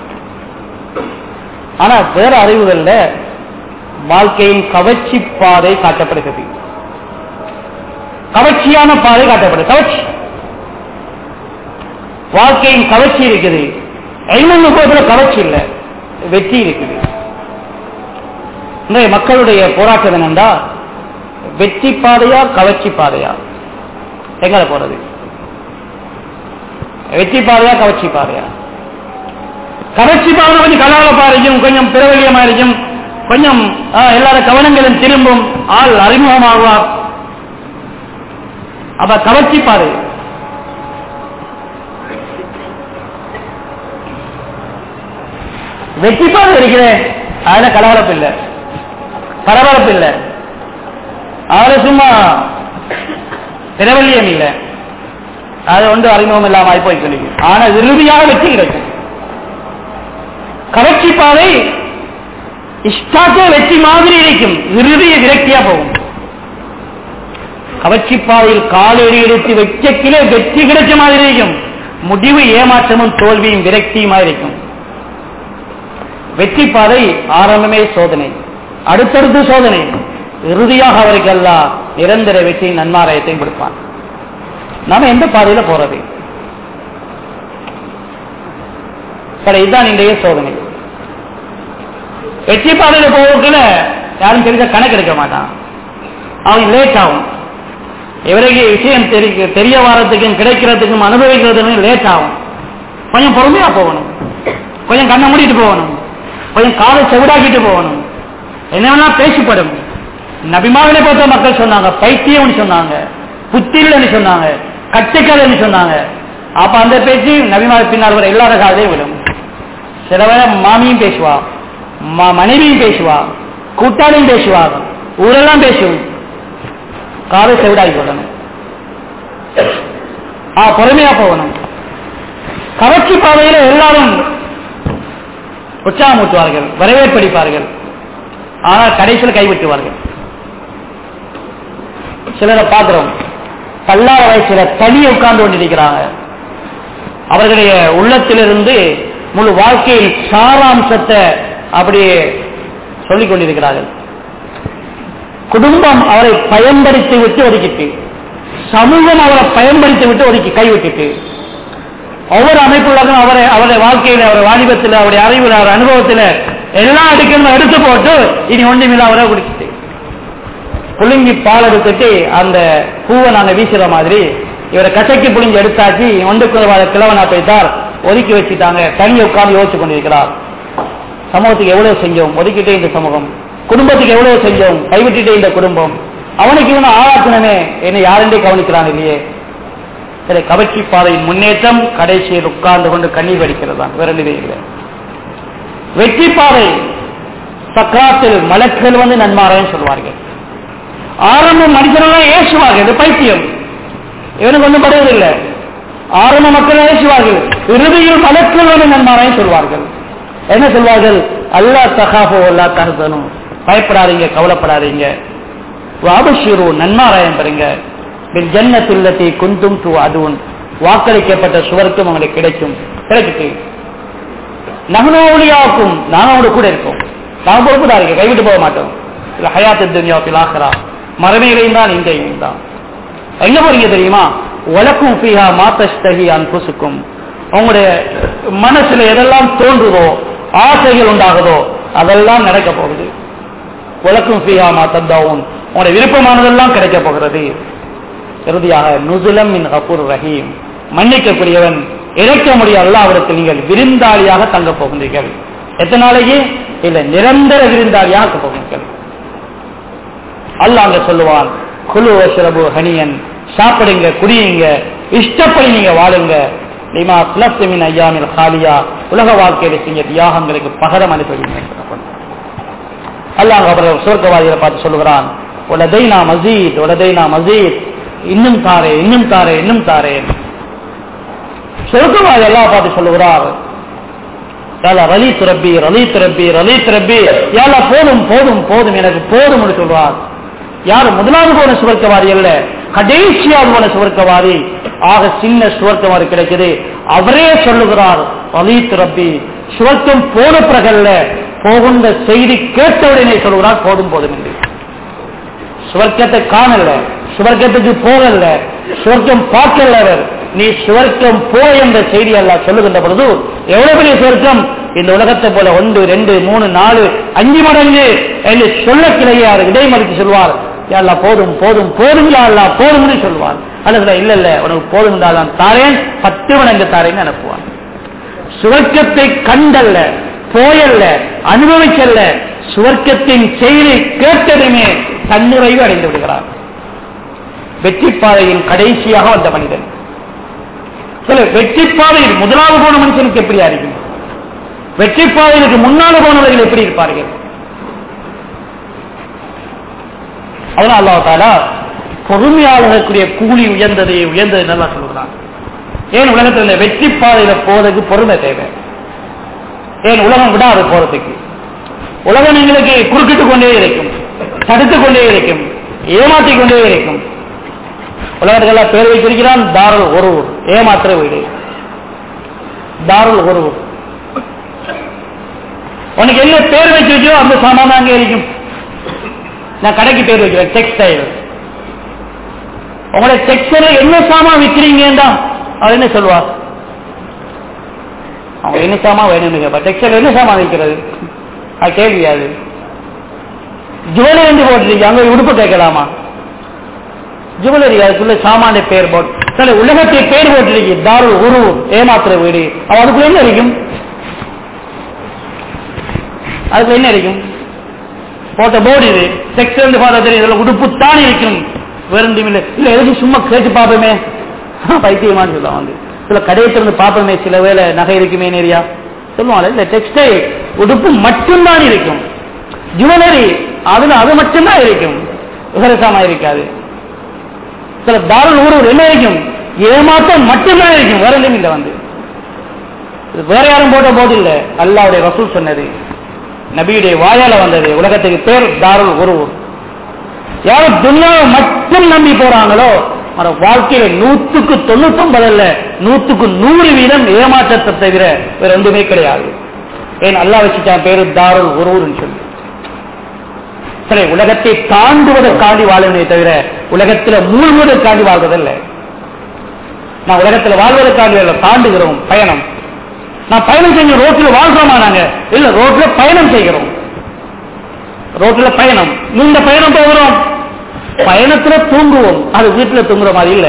ஆனா வேற அறிவுகள்ல வாழ்க்கையின் கவர்ச்சி பாதை காட்டப்படுகிறது கவர்ச்சியான பாதை காட்டப்படுது கவர்ச்சி வாழ்க்கையின் கவர்ச்சி இருக்குது எல்மன் நபுவத்துல கவர்ச்சி இல்லை வெற்றி இருக்குது இன்றைய மக்களுடைய போராட்டம் என்னண்டா வெற்றி பாதையா கவர்ச்சி பாதையா எங்களை போறது வெற்றி பாதையா கவர்ச்சி பாதையா கவர்ச்சி பாதை கொஞ்சம் கலாலப்பா இருக்கும் கொஞ்சம் பிரபலியமா இருக்கும் கொஞ்சம் ஆ, எல்லார கவனங்களும் திரும்பும் ஆள் அறிமுகமாகுவார் அப்ப கவர்ச்சி பாதை வெற்றி பாதை இருக்கிறேன் அதுல கலகலப்பு இல்லை பரபரப்பு இல்லை அதுல சும்மா பிரபல்யம் இல்லை அது வந்து அறிமுகம் இல்லாம ஆகி போய் சொல்லி ஆனா இறுதியாக வெற்றி கிடைக்கும் கவர்ச்சி பாதை இஷ்டாக்கே வெற்றி மாதிரி இருக்கும் இறுதிய விரக்தியா போகும் கவர்ச்சி பாதையில் காலடி எடுத்து வெச்சக்கிலே வெற்றி கிடைச்ச மாதிரி இருக்கும் முடிவு ஏமாற்றமும் தோல்வியும் விரக்தியுமா இருக்கும் வெற்றி பாதை ஆரம்பமே சோதனை அடுத்தடுத்து சோதனை இறுதியாக அவருக்கு எல்லாம் நிரந்தர வெற்றி நன்மாராயத்தையும் கொடுப்பான் நாம எந்த பாதையில போறது சரி இதுதான் இன்றைய சோதனை வெற்றி பாதையில போவதுல யாரும் தெரிஞ்ச கணக்கு எடுக்க மாட்டான் அவன் லேட் ஆகும் இவருக்கு விஷயம் தெரிய தெரிய வரத்துக்கும் கிடைக்கிறதுக்கும் அனுபவிக்கிறதுக்கும் லேட் ஆகும் கொஞ்சம் பொறுமையா போகணும் கொஞ்சம் கண்ணை மூடிட்டு போகணும் கொஞ்சம் காலை செவிடாக்கிட்டு போகணும் என்ன வேணா பேசிப்படும் நபிமாவினை பொறுத்த மக்கள் சொன்னாங்க பைத்தியம்னு சொன்னாங்க புத்திரன்னு சொன்னாங்க கட்டுக்கதைன்னு சொன்னாங்க அப்ப அந்த பேச்சு நபிமாவை பின்னால் வர எல்லார காதலையும் விடும் சில வேளை மாமியும் பேசுவா ம- மனைவியும் பேசுவா கூட்டாளியும் பேசுவா ஊரெல்லாம் பேசும் காலை செவிடாகி கொள்ளணும் ஆ பொறுமையா போகணும் கவர்ச்சி பாதையில எல்லாரும் உற்சாகமூட்டுவார்கள் வரவேற்படிப்பார்கள் ஆனால் கடைசியில் கைவிட்டுவார்கள் சிலரை பார்க்கிறோம் பல்லார வயசுல தனி உட்கார்ந்து கொண்டிருக்கிறாங்க அவர்களுடைய உள்ளத்திலிருந்து முழு வாழ்க்கையின் சாராம்சத்தை அப்படியே சொல்லிக் கொண்டிருக்கிறார்கள் குடும்பம் அவரை பயன்படுத்தி விட்டு ஒதுக்கிட்டு சமூகம் அவரை பயன்படுத்தி விட்டு ஒதுக்கி கைவிட்டுட்டு ஒவ்வொரு அமைப்புள்ளதும் அவரை அவருடைய வாழ்க்கையில அவருடைய வாலிபத்தில் அவருடைய அறிவில் அவர் அனுபவத்தில் எல்லா அடுக்கணும் எடுத்து போட்டு இனி ஒன்றுமில்ல அவரை குடிச்சிட்டு புழுங்கி பால் எடுத்துட்டு அந்த பூவை நாங்க வீசுற மாதிரி இவரை கசக்கி புழுங்கி எடுத்தாச்சு ஒன்றுக்கு கிழவனா போய்த்தார் ஒதுக்கி வச்சுட்டாங்க தனியை உட்கார்ந்து யோசிச்சு கொண்டிருக்கிறார் சமூகத்துக்கு எவ்வளவு செஞ்சோம் ஒதுக்கிட்டே இந்த சமூகம் குடும்பத்துக்கு எவ்வளவு செஞ்சோம் கைவிட்டுட்டே இந்த குடும்பம் அவனுக்கு இவனை ஆளாக்கணுமே என்னை யாருண்டே கவனிக்கிறான் இல்லையே சரி கவர்ச்சி பாதையின் முன்னேற்றம் கடைசியில் உட்கார்ந்து கொண்டு கண்ணீர் வடிக்கிறது தான் வேற நிலை இல்லை வெற்றி பாதை சக்கராத்தில் மலக்கள் வந்து நன்மாராயன் சொல்வார்கள் ஆரம்ப மனிதர்கள் ஏசுவார்கள் இது பைத்தியம் இவனுக்கு ஒன்றும் படுவதில்லை ஆரம்ப மக்கள் ஏசுவார்கள் இறுதியில் மலக்கள் வந்து நன்மாராயன் சொல்வார்கள் என்ன சொல்வார்கள் அல்லா தகாபோ அல்லா தகதனும் பயப்படாதீங்க கவலைப்படாதீங்க வாபஷிரு நன்மாராயம் பெறுங்க ஜன்னத்துள்ளத்தை குந்தும் து அதுவும் வாக்களிக்கப்பட்ட சுவர்க்கம் உங்களுக்கு கிடைக்கும் கிடைச்சிட்டு நகனோலியாவுக்கும் நாங்களோட கூட இருக்கோம் நாங்கள் பொறுப்புதாரிங்க கைவிட்டு போக மாட்டோம் இல்ல ஹயாத்து துன்யா பிலாசரா மரமைகளையும் தான் இங்கேயும் தான் எங்க போறீங்க தெரியுமா உலக்கும் பிஹா மாத்தஸ்தகி அன்புசுக்கும் உங்களுடைய மனசுல எதெல்லாம் தோன்றுதோ ஆசைகள் உண்டாகுதோ அதெல்லாம் நடக்க போகுது உலக்கும் பிஹா மாத்தந்தாவும் உங்களுடைய விருப்பமானதெல்லாம் கிடைக்க போகிறது இறுதியாக நுசுலம் மின் கபூர் ரஹீம் மன்னிக்கக்கூடியவன் இறக்க முடியாத அவருக்கு நீங்கள் விருந்தாளியாக தங்க போகின்றீர்கள் எத்தனை நாளைக்கு இல்ல நிரந்தர விருந்தாளியாக இருக்க போகின்றீர்கள் அல்லாஹ் அங்க சொல்லுவான் குழு வசரபு ஹனியன் சாப்பிடுங்க குடியுங்க இஷ்டப்படி நீங்க வாழுங்க லிமா பிளஸ்மின் ஐயாமில் காலியா உலக வாழ்க்கையில செஞ்ச தியாகங்களுக்கு பகரம் அனுப்பி அல்லாஹ் அவர் சொர்க்கவாதிகளை பார்த்து சொல்லுகிறான் உலதைனா மசீத் உலதைனா மசீத் இன்னும் தாரே இன்னும் தாரே இன்னும் தாரே சொர்க்கவாதி எல்லாம் பார்த்து சொல்லுகிறார் யாலா ரலி துரப்பி ரலி துரப்பி ரலி துரப்பி யாலா போதும் போதும் போதும் எனக்கு போதும் சொல்றார் யாரு முதலாவது போன சுவர்க்கவாதி அல்ல கடைசியாக போன சுவர்க்கவாதி ஆக சின்ன சுவர்க்கவாதி கிடைக்குது அவரே சொல்லுகிறார் ரலி துரப்பி சுவர்க்கம் போன பிறகல்ல போகின்ற செய்தி கேட்டவுடனே சொல்லுகிறார் போதும் போதும் என்று சுவர்க்கத்தை காணல சுவர்க்கத்துக்கு போகல சுவர்க்கம் பார்க்கல அவர் நீ சுவர்க்கம் போ என்ற செய்தி அல்ல சொல்லுகின்ற பொழுது எவ்வளவு பெரிய சுவர்க்கம் இந்த உலகத்தை போல ஒன்று ரெண்டு மூணு நாலு அஞ்சு மடங்கு என்று சொல்ல கிளையே அவர் இடைமறித்து சொல்வார் அல்லா போதும் போதும் போதுங்களா அல்லா போதும்னு சொல்வார் அல்லது இல்ல இல்ல உனக்கு போதும் தான் தாரேன் பத்து மடங்கு தாரேன்னு அனுப்புவான் சுவர்க்கத்தை கண்டல்ல போயல்ல அனுபவிக்கல்ல சுவர்க்கத்தின் செயலை கேட்டதுமே தன்னிறைவு அடைந்து விடுகிறார் வெற்றி பாதையின் கடைசியாக வந்த மனிதன் சில வெற்றி பாதையில் முதலாவது போன மனுஷனுக்கு எப்படி அறியும் வெற்றி பாதையிலுக்கு முன்னால போனவர்கள் எப்படி இருப்பார்கள் அதனால அல்லாஹால பொறுமையாளர்களுக்குரிய கூலி உயர்ந்தது உயர்ந்தது நல்லா சொல்லுகிறான் ஏன் உலகத்தில் இந்த வெற்றி பாதையில போறதுக்கு பொறுமை தேவை ஏன் உலகம் விடாது போறதுக்கு உலகம் எங்களுக்கு குறுக்கிட்டு கொண்டே இருக்கும் தடுத்துக் கொண்டே இருக்கும் ஏமாற்றிக் கொண்டே இருக்கும் உலகத்துக்கெல்லாம் பேர் வைத்திருக்கிறான் தாருள் ஒரு ஏமாற்ற வீடு தாருள் ஒரு உனக்கு என்ன பேர் வச்சிருக்கோ அந்த சாமான் அங்கே இருக்கும் நான் கடைக்கு பேர் வைக்கிறேன் டெக்ஸ்டைல் உங்களுடைய டெக்ஸ்டைல என்ன சாமான் விற்கிறீங்க தான் அவர் என்ன சொல்வார் அவங்க என்ன சாமா வேணும்னு கேட்பா டெக்ஸ்டைல் என்ன சாமா வைக்கிறது அது கேள்வி அது ஜுவல்லரி என்று போட்டிருக்கு அங்க உடுப்பு கேட்கலாமா ஜுவல்லரி அதுக்குள்ள சாமான பேர் போட்டு சில உலகத்தை பேர் போட்டிருக்கு தாருள் உரு ஏமாத்துற வீடு அவ அதுக்குள்ள என்ன இருக்கும் அதுக்குள்ள என்ன இருக்கும் போட்ட போர்டு இது டெக்ஸ்டைல் பார்த்தா தெரியும் இதுல உடுப்பு தான் இருக்கும் வேற ஒன்றும் இல்லை இல்ல எதுக்கு சும்மா கேட்டு பார்ப்போமே பைத்தியமான்னு சொல்லுவாங்க வந்து சில கடையை திறந்து பார்ப்போமே சில வேலை நகை இருக்குமே நேரியா சொல்லுவாங்க இல்ல டெக்ஸ்டைல் உடுப்பு மட்டும்தான் இருக்கும் ஜுவல்லரி அதுல அது மட்டும்தான் இருக்கும் விவரசாமா இருக்காது சில தாருள் ஊர் என்ன இருக்கும் ஏமாற்றம் மட்டும்தான் இருக்கும் வேற ஒன்றும் இல்லை வந்து இது வேற யாரும் போட்ட போது இல்லை அல்லாவுடைய ரசூல் சொன்னது நபியுடைய வாயால வந்தது உலகத்துக்கு பேர் தாருள் ஒரு யாரும் துனியாவை மட்டும் நம்பி போறாங்களோ அவர வாழ்க்கையில நூத்துக்கு தொண்ணூத்தி ஒன்பது அல்ல நூத்துக்கு நூறு வீதம் ஏமாற்றத்தை தவிர வேற ஒன்றுமே கிடையாது ஏன் அல்லா வச்சுட்டான் பேரு தாருள் ஒருவருன்னு சொல்லி சரி உலகத்தை தாண்டுவதற்காண்டி வாழவே தவிர உலகத்துல மூழ்குவதற்காண்டி வாழ்வதல்ல நான் உலகத்துல வாழ்வதற்காண்டி அல்ல தாண்டுகிறோம் பயணம் நான் பயணம் செஞ்ச ரோட்ல வாழ்றோமா நாங்க இல்ல ரோட்ல பயணம் செய்கிறோம் ரோட்ல பயணம் நீண்ட பயணம் போகிறோம் பயணத்துல தூங்குவோம் அது வீட்டுல தூங்குற மாதிரி இல்ல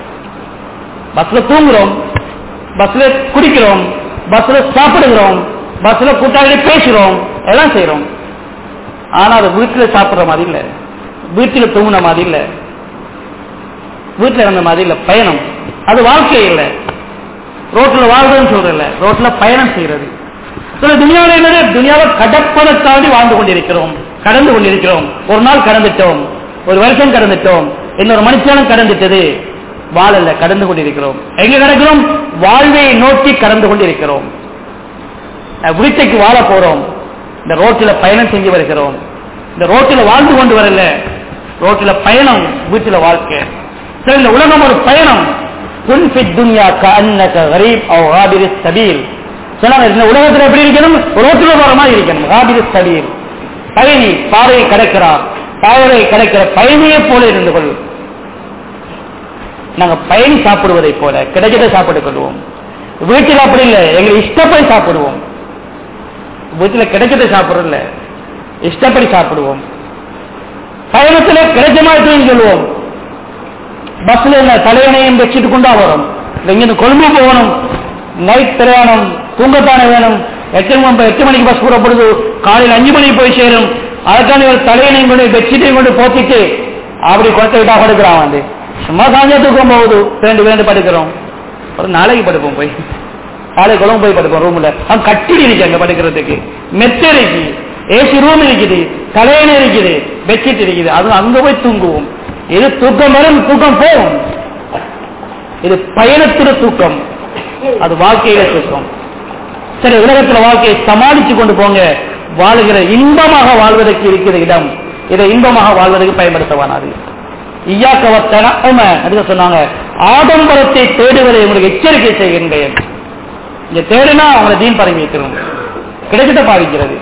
பஸ்ல தூங்குறோம் பஸ்ல குடிக்கிறோம் பஸ்ல சாப்பிடுகிறோம் பஸ்ல கூட்டாளி பேசுறோம் எல்லாம் செய்யறோம் ஆனா அது வீட்டுல சாப்பிடுற மாதிரி இல்ல வீட்டுல தூங்குன மாதிரி இல்ல வீட்டுல இருந்த மாதிரி இல்ல பயணம் அது வாழ்க்கை இல்லை ரோட்ல வாழ்றதுன்னு சொல்றல ரோட்ல பயணம் செய்யறது சில துணியாவில் என்னது துணியாவை கடப்பதற்காண்டி வாழ்ந்து கொண்டிருக்கிறோம் கடந்து கொண்டிருக்கிறோம் ஒரு நாள் கடந்துட்டோம் ஒரு வருஷம் கடந்துட்டோம் இன்னொரு மனுஷனும் கடந்துட்டது வாழல்ல கடந்து கொண்டிருக்கிறோம் எங்க கிடக்கிறோம் வாழ்வை நோக்கி கடந்து கொண்டிருக்கிறோம் வீட்டைக்கு வாழ போறோம் இந்த ரோட்டில் பயணம் செஞ்சு வருகிறோம் இந்த ரோட்டில் வாழ்ந்து கொண்டு வரல ரோட்டில் பயணம் வீட்டில் வாழ்க்கை சரி இந்த உலகம் ஒரு பயணம் குன் ஃபித் துன்யா கஅன்னக கரீப் அவ் ஆபிரி சபீல் சொன்னாங்க இந்த உலகத்தில் எப்படி இருக்கணும் ரோட்டில் போற மாதிரி இருக்கணும் ஆபிரி சபீல் பயணி பாறையை கடக்கிறார் பாறையை கடக்கிற பயணியை போல இருந்து கொள் நாங்க பயணி சாப்பிடுவதை போல கிடைச்சதை சாப்பிட்டுக் கொள்வோம் வீட்டில் அப்படி இல்லை எங்களை இஷ்டப்படி சாப்பிடுவோம் வீட்டில் கிடைச்சதை சாப்பிடுறோம்ல இஷ்டப்படி சாப்பிடுவோம் பயணத்தில் கிடைச்ச மாதிரி சொல்லுவோம் பஸ்ல என்ன தலையணையும் வச்சுட்டு கொண்டா வரும் இங்கிருந்து கொழும்பு போகணும் நைட் பிரயாணம் தூங்கத்தானே வேணும் எட்டு மணி எட்டு மணிக்கு பஸ் புறப்படுது காலையில் அஞ்சு மணிக்கு போய் சேரும் அதுக்கான ஒரு தலையணையும் கொண்டு பெட்ஷீட்டையும் கொண்டு போத்திட்டு அப்படி கொண்டு விட்டா படுக்கிறான் வந்து சும்மா சாஞ்சா தூக்கம் போகுது ரெண்டு பேருந்து படுக்கிறோம் ஒரு நாளைக்கு படுப்போம் போய் காலை குளம் போய் படுப்போம் ரூம்ல அவன் கட்டில் இருக்கு அங்க படுக்கிறதுக்கு மெத்த இருக்கு ஏசி ரூம் இருக்குது தலையணை இருக்குது பெட்ஷீட் இருக்குது அது அங்க போய் தூங்குவோம் இது தூக்கம் வரும் தூக்கம் போகும் இது பயணத்துல தூக்கம் அது வாழ்க்கையில தூக்கம் சரி உலகத்துல வாழ்க்கையை சமாளிச்சு கொண்டு போங்க வாழுகிற இன்பமாக வாழ்வதற்கு இருக்கிற இடம் இதை இன்பமாக வாழ்வதற்கு பயன்படுத்தவானாது ஐயாக்கவத்தன அதுக்கு சொன்னாங்க ஆடம்பரத்தை தேடுவதை உங்களுக்கு எச்சரிக்கை செய்கின்றேன் இங்க தேடுனா அவங்களை தீன் பரவி வைக்கிறோம் கிடைக்கிட்ட பாதிக்கிறது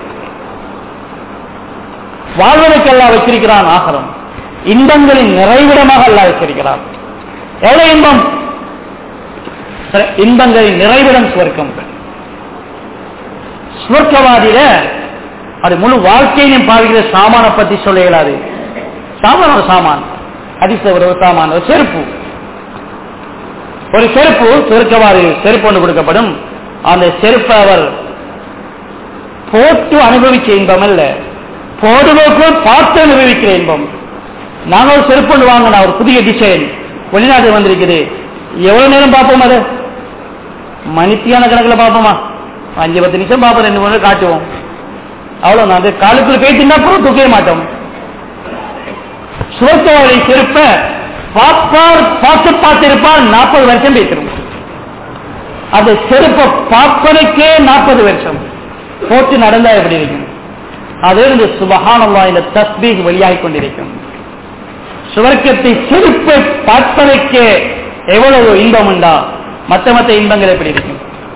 வாழ்வதற்கெல்லாம் வச்சிருக்கிறான் ஆகரம் இன்பங்களின் நிறைவிடமாக அல்ல வச்சிருக்கிறான் எவ்வளவு இன்பம் இன்பங்களின் நிறைவிடம் சுவர்க்கம் சுவர்க்கவாதியில அது முழு வாழ்க்கையிலும் பாவிக்கிற சாமான பத்தி சொல்ல இயலாது சாமான ஒரு சாமான் அதிச ஒரு சாமான் ஒரு செருப்பு ஒரு செருப்பு சுவர்க்கவாதி செருப்பு ஒன்று கொடுக்கப்படும் அந்த செருப்பை அவர் போட்டு அனுபவிச்ச இன்பம் அல்ல போடுவோக்கு பார்த்து அனுபவிக்கிற இன்பம் நாங்க ஒரு செருப்பு ஒன்று வாங்கினா ஒரு புதிய டிசைன் வெளிநாட்டு வந்திருக்குது எவ்வளவு நேரம் பார்ப்போம் அது மணித்தியான கணக்கில் பார்ப்போமா அஞ்சு பத்து நிமிஷம் பார்ப்போம் ரெண்டு மூணு காட்டுவோம் அவ்வளவு நான் அந்த காலுக்குள்ள போயிட்டு அப்புறம் தூக்கவே மாட்டோம் சுவர்த்தவாளி செருப்ப பார்ப்பார் பார்த்து பார்த்திருப்பார் நாற்பது வருஷம் பேசிடும் அந்த செருப்பை பார்ப்பதற்கே நாற்பது வருஷம் போட்டு நடந்தா எப்படி இருக்கும் அதிலிருந்து சுபகானல்லா இந்த தஸ்பீக் வெளியாகி கொண்டிருக்கும் சுவர்க்கத்தை செருப்பை பார்ப்பதற்கே எவ்வளவு இன்பம் உண்டா மற்ற மற்ற இன்பங்கள் எப்படி இருக்கும்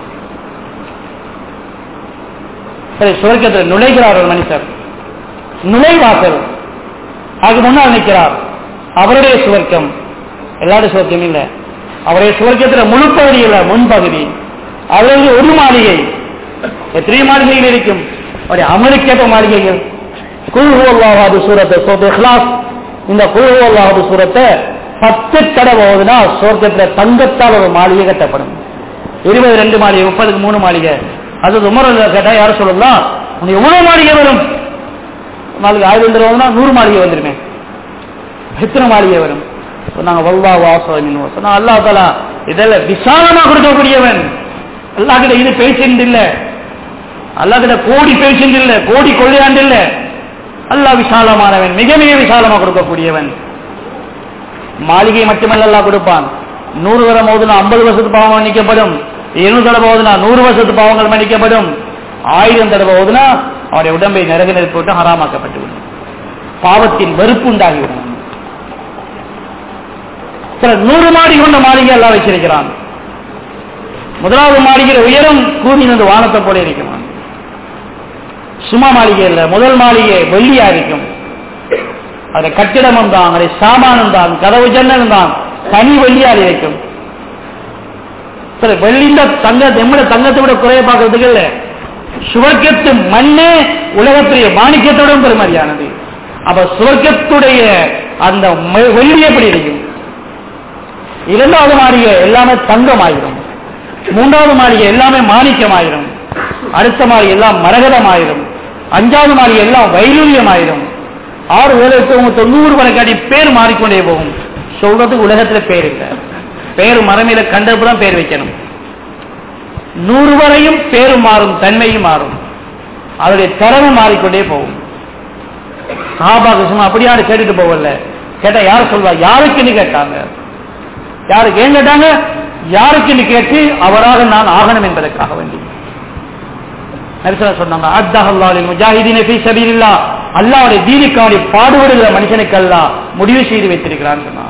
சரி சுவர்க்கத்தில் நுழைகிறார் ஒரு மனுஷர் நுழைவாசல் அதுக்கு முன்னால் நிற்கிறார் அவருடைய சுவர்க்கம் எல்லாரும் சுவர்க்கம் இல்ல அவருடைய சுவர்க்கத்தில் முழு பகுதி இல்ல முன்பகுதி அவர்களுக்கு ஒரு மாளிகை எத்தனை மாளிகைகள் இருக்கும் ஒரு அமெரிக்கேற்ற மாளிகைகள் குழுவாவது சூரத்தை சோத்து இஹ்லாஸ் இந்த குழுவாவது சூரத்தை பத்து தடவை ஓதுனா சொர்க்கத்துல தங்கத்தால் ஒரு மாளிகை கட்டப்படும் இருபது ரெண்டு மாளிகை முப்பதுக்கு மூணு மாளிகை அது உமர் கேட்டா யாரும் சொல்லலாம் உனக்கு எவ்வளவு மாளிகை வரும் நாளைக்கு ஆயிரம் தடவைனா நூறு மாளிகை வந்துருமே எத்தனை மாளிகை வரும் சொன்னாங்க வல்லா வாசம் சொன்னா அல்லா தலா இதெல்லாம் விசாலமா கொடுக்கக்கூடியவன் அல்லா கிட்ட இது பேசிட்டு இல்ல அல்லா கிட்ட கோடி பேசிட்டு இல்ல கோடி கொள்ளையாண்டு இல்ல அல்லா விசாலமானவன் மிக மிக விசாலமா கொடுக்கக்கூடியவன் மாளிகை மட்டுமல்ல அல்லா கொடுப்பான் நூறு தடவை மோதுனா ஐம்பது வருஷத்து பாவம் மன்னிக்கப்படும் இருநூறு தடவை ஓதுனா நூறு வருஷத்து பாவங்கள் மன்னிக்கப்படும் ஆயிரம் தடவை ஓதுனா அவருடைய உடம்பை நரக நெருப்பு விட்டு ஹராமாக்கப்பட்டுவிடும் பாவத்தின் வெறுப்பு உண்டாகிவிடும் சில நூறு மாடி கொண்ட மாளிகை எல்லாம் வச்சிருக்கிறான் முதலாவது மாளிகை உயரம் கூறி வந்து வானத்தை போல இருக்கும் சும்மா மாளிகை இல்ல முதல் மாளிகை வெள்ளியா இருக்கும் அது கட்டிடமும் தான் அது சாமானம் தான் கதவு ஜன்னலும் தான் தனி வெள்ளியால் இருக்கும் சரி வெள்ளிந்த தங்க எம்மட தங்கத்தை விட குறைய பார்க்கறதுக்கு இல்ல சுவர்க்கத்து மண்ணே உலகத்துடைய மாணிக்கத்தோட பெருமதியானது அப்ப சுவர்க்கத்துடைய அந்த ம- வெள்ளி எப்படி இருக்கும் இரண்டாவது மாளிகை எல்லாமே தங்கம் ஆயிரும் மூன்றாவது மாளிகை எல்லாமே மாணிக்கம் ஆயிரும் அடுத்த மாளிகை எல்லாம் மரகதம் ஆயிரும் அஞ்சாவது மாளிகை எல்லாம் வைரூரியம் ஆயிரும் ஆறு ஏழு எட்டு ஒன்பது தொண்ணூறு வரைக்காட்டி பேர் மாறிக்கொண்டே போகும் சொல்றதுக்கு உலகத்துல பேர் இல்லை பேர் மரமையில கண்டப்புதான் பேர் வைக்கணும் நூறு வரையும் பேரும் மாறும் தன்மையும் மாறும் அதனுடைய திறமை மாறிக்கொண்டே போகும் சஹாபாக்கு சும்மா அப்படியாரு கேட்டுட்டு போகல கேட்டா யார் சொல்வா யாருக்குன்னு கேட்டாங்க யாருக்கு ஏன் கேட்டாங்க யாருக்குன்னு கேட்டு அவராக நான் ஆகணும் என்பதற்காக வேண்டி நரிசன சொன்னாங்க அத்தஹல்லாலில் முஜாஹிதீன ஃபீ சபீலில்லாஹ் அல்லாஹ்வுடைய தீனுக்காக பாடுபடுகிற மனுஷனுக்கு அல்லாஹ் முடிவு செய்து வைத்திருக்கிறான்னு சொன்னாங்க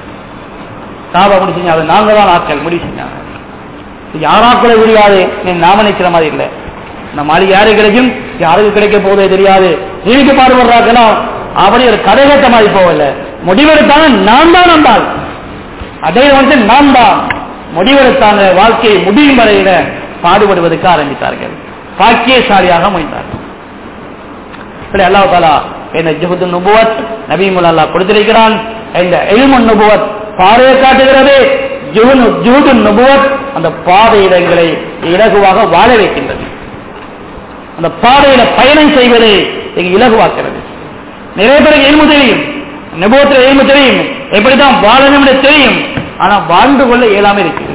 சாபா முடிவு செஞ்சாங்க அது நாங்க தான் ஆட்கள் முடிவு செஞ்சாங்க இது யாராக்களை முடியாது நீ நாம நினைக்கிற மாதிரி இல்லை இந்த மாளிகை யாரு கிடைக்கும் யாருக்கு கிடைக்க போதே தெரியாது தீனுக்கு பாடுபடுறாக்கலாம் அப்படி ஒரு கதை கேட்ட மாதிரி போகல முடிவெடுத்தாங்க நான் தான் நம்பாள் அதே வந்து நான் தான் முடிவெடுத்தாங்க வாழ்க்கையை முடியும் வரையில பாடுபடுவதற்கு ஆரம்பித்தார்கள் பாக்கியசாலியாக முடிந்தார்கள் இப்படி அல்லாஹ் தாலா இந்த ஜுஹுது நுபுவத் நபீமுல் அல்லாஹ் கொடுத்திருக்கிறான் இந்த எல்மு நுபுவத் பாதையை காட்டுகிறது ஜுஹுனு ஜுஹுது நுபுவத் அந்த பாதையில எங்களை இலகுவாக வாழ வைக்கின்றது அந்த பாதையில பயணம் செய்வதை எங்க இலகுவாக்கிறது நிறைய பேருக்கு எல்மு தெரியும் நுபுவத்தில் எல்மு தெரியும் எப்படிதான் வாழணும் என்று தெரியும் ஆனா வாழ்ந்து கொள்ள இயலாம இருக்குது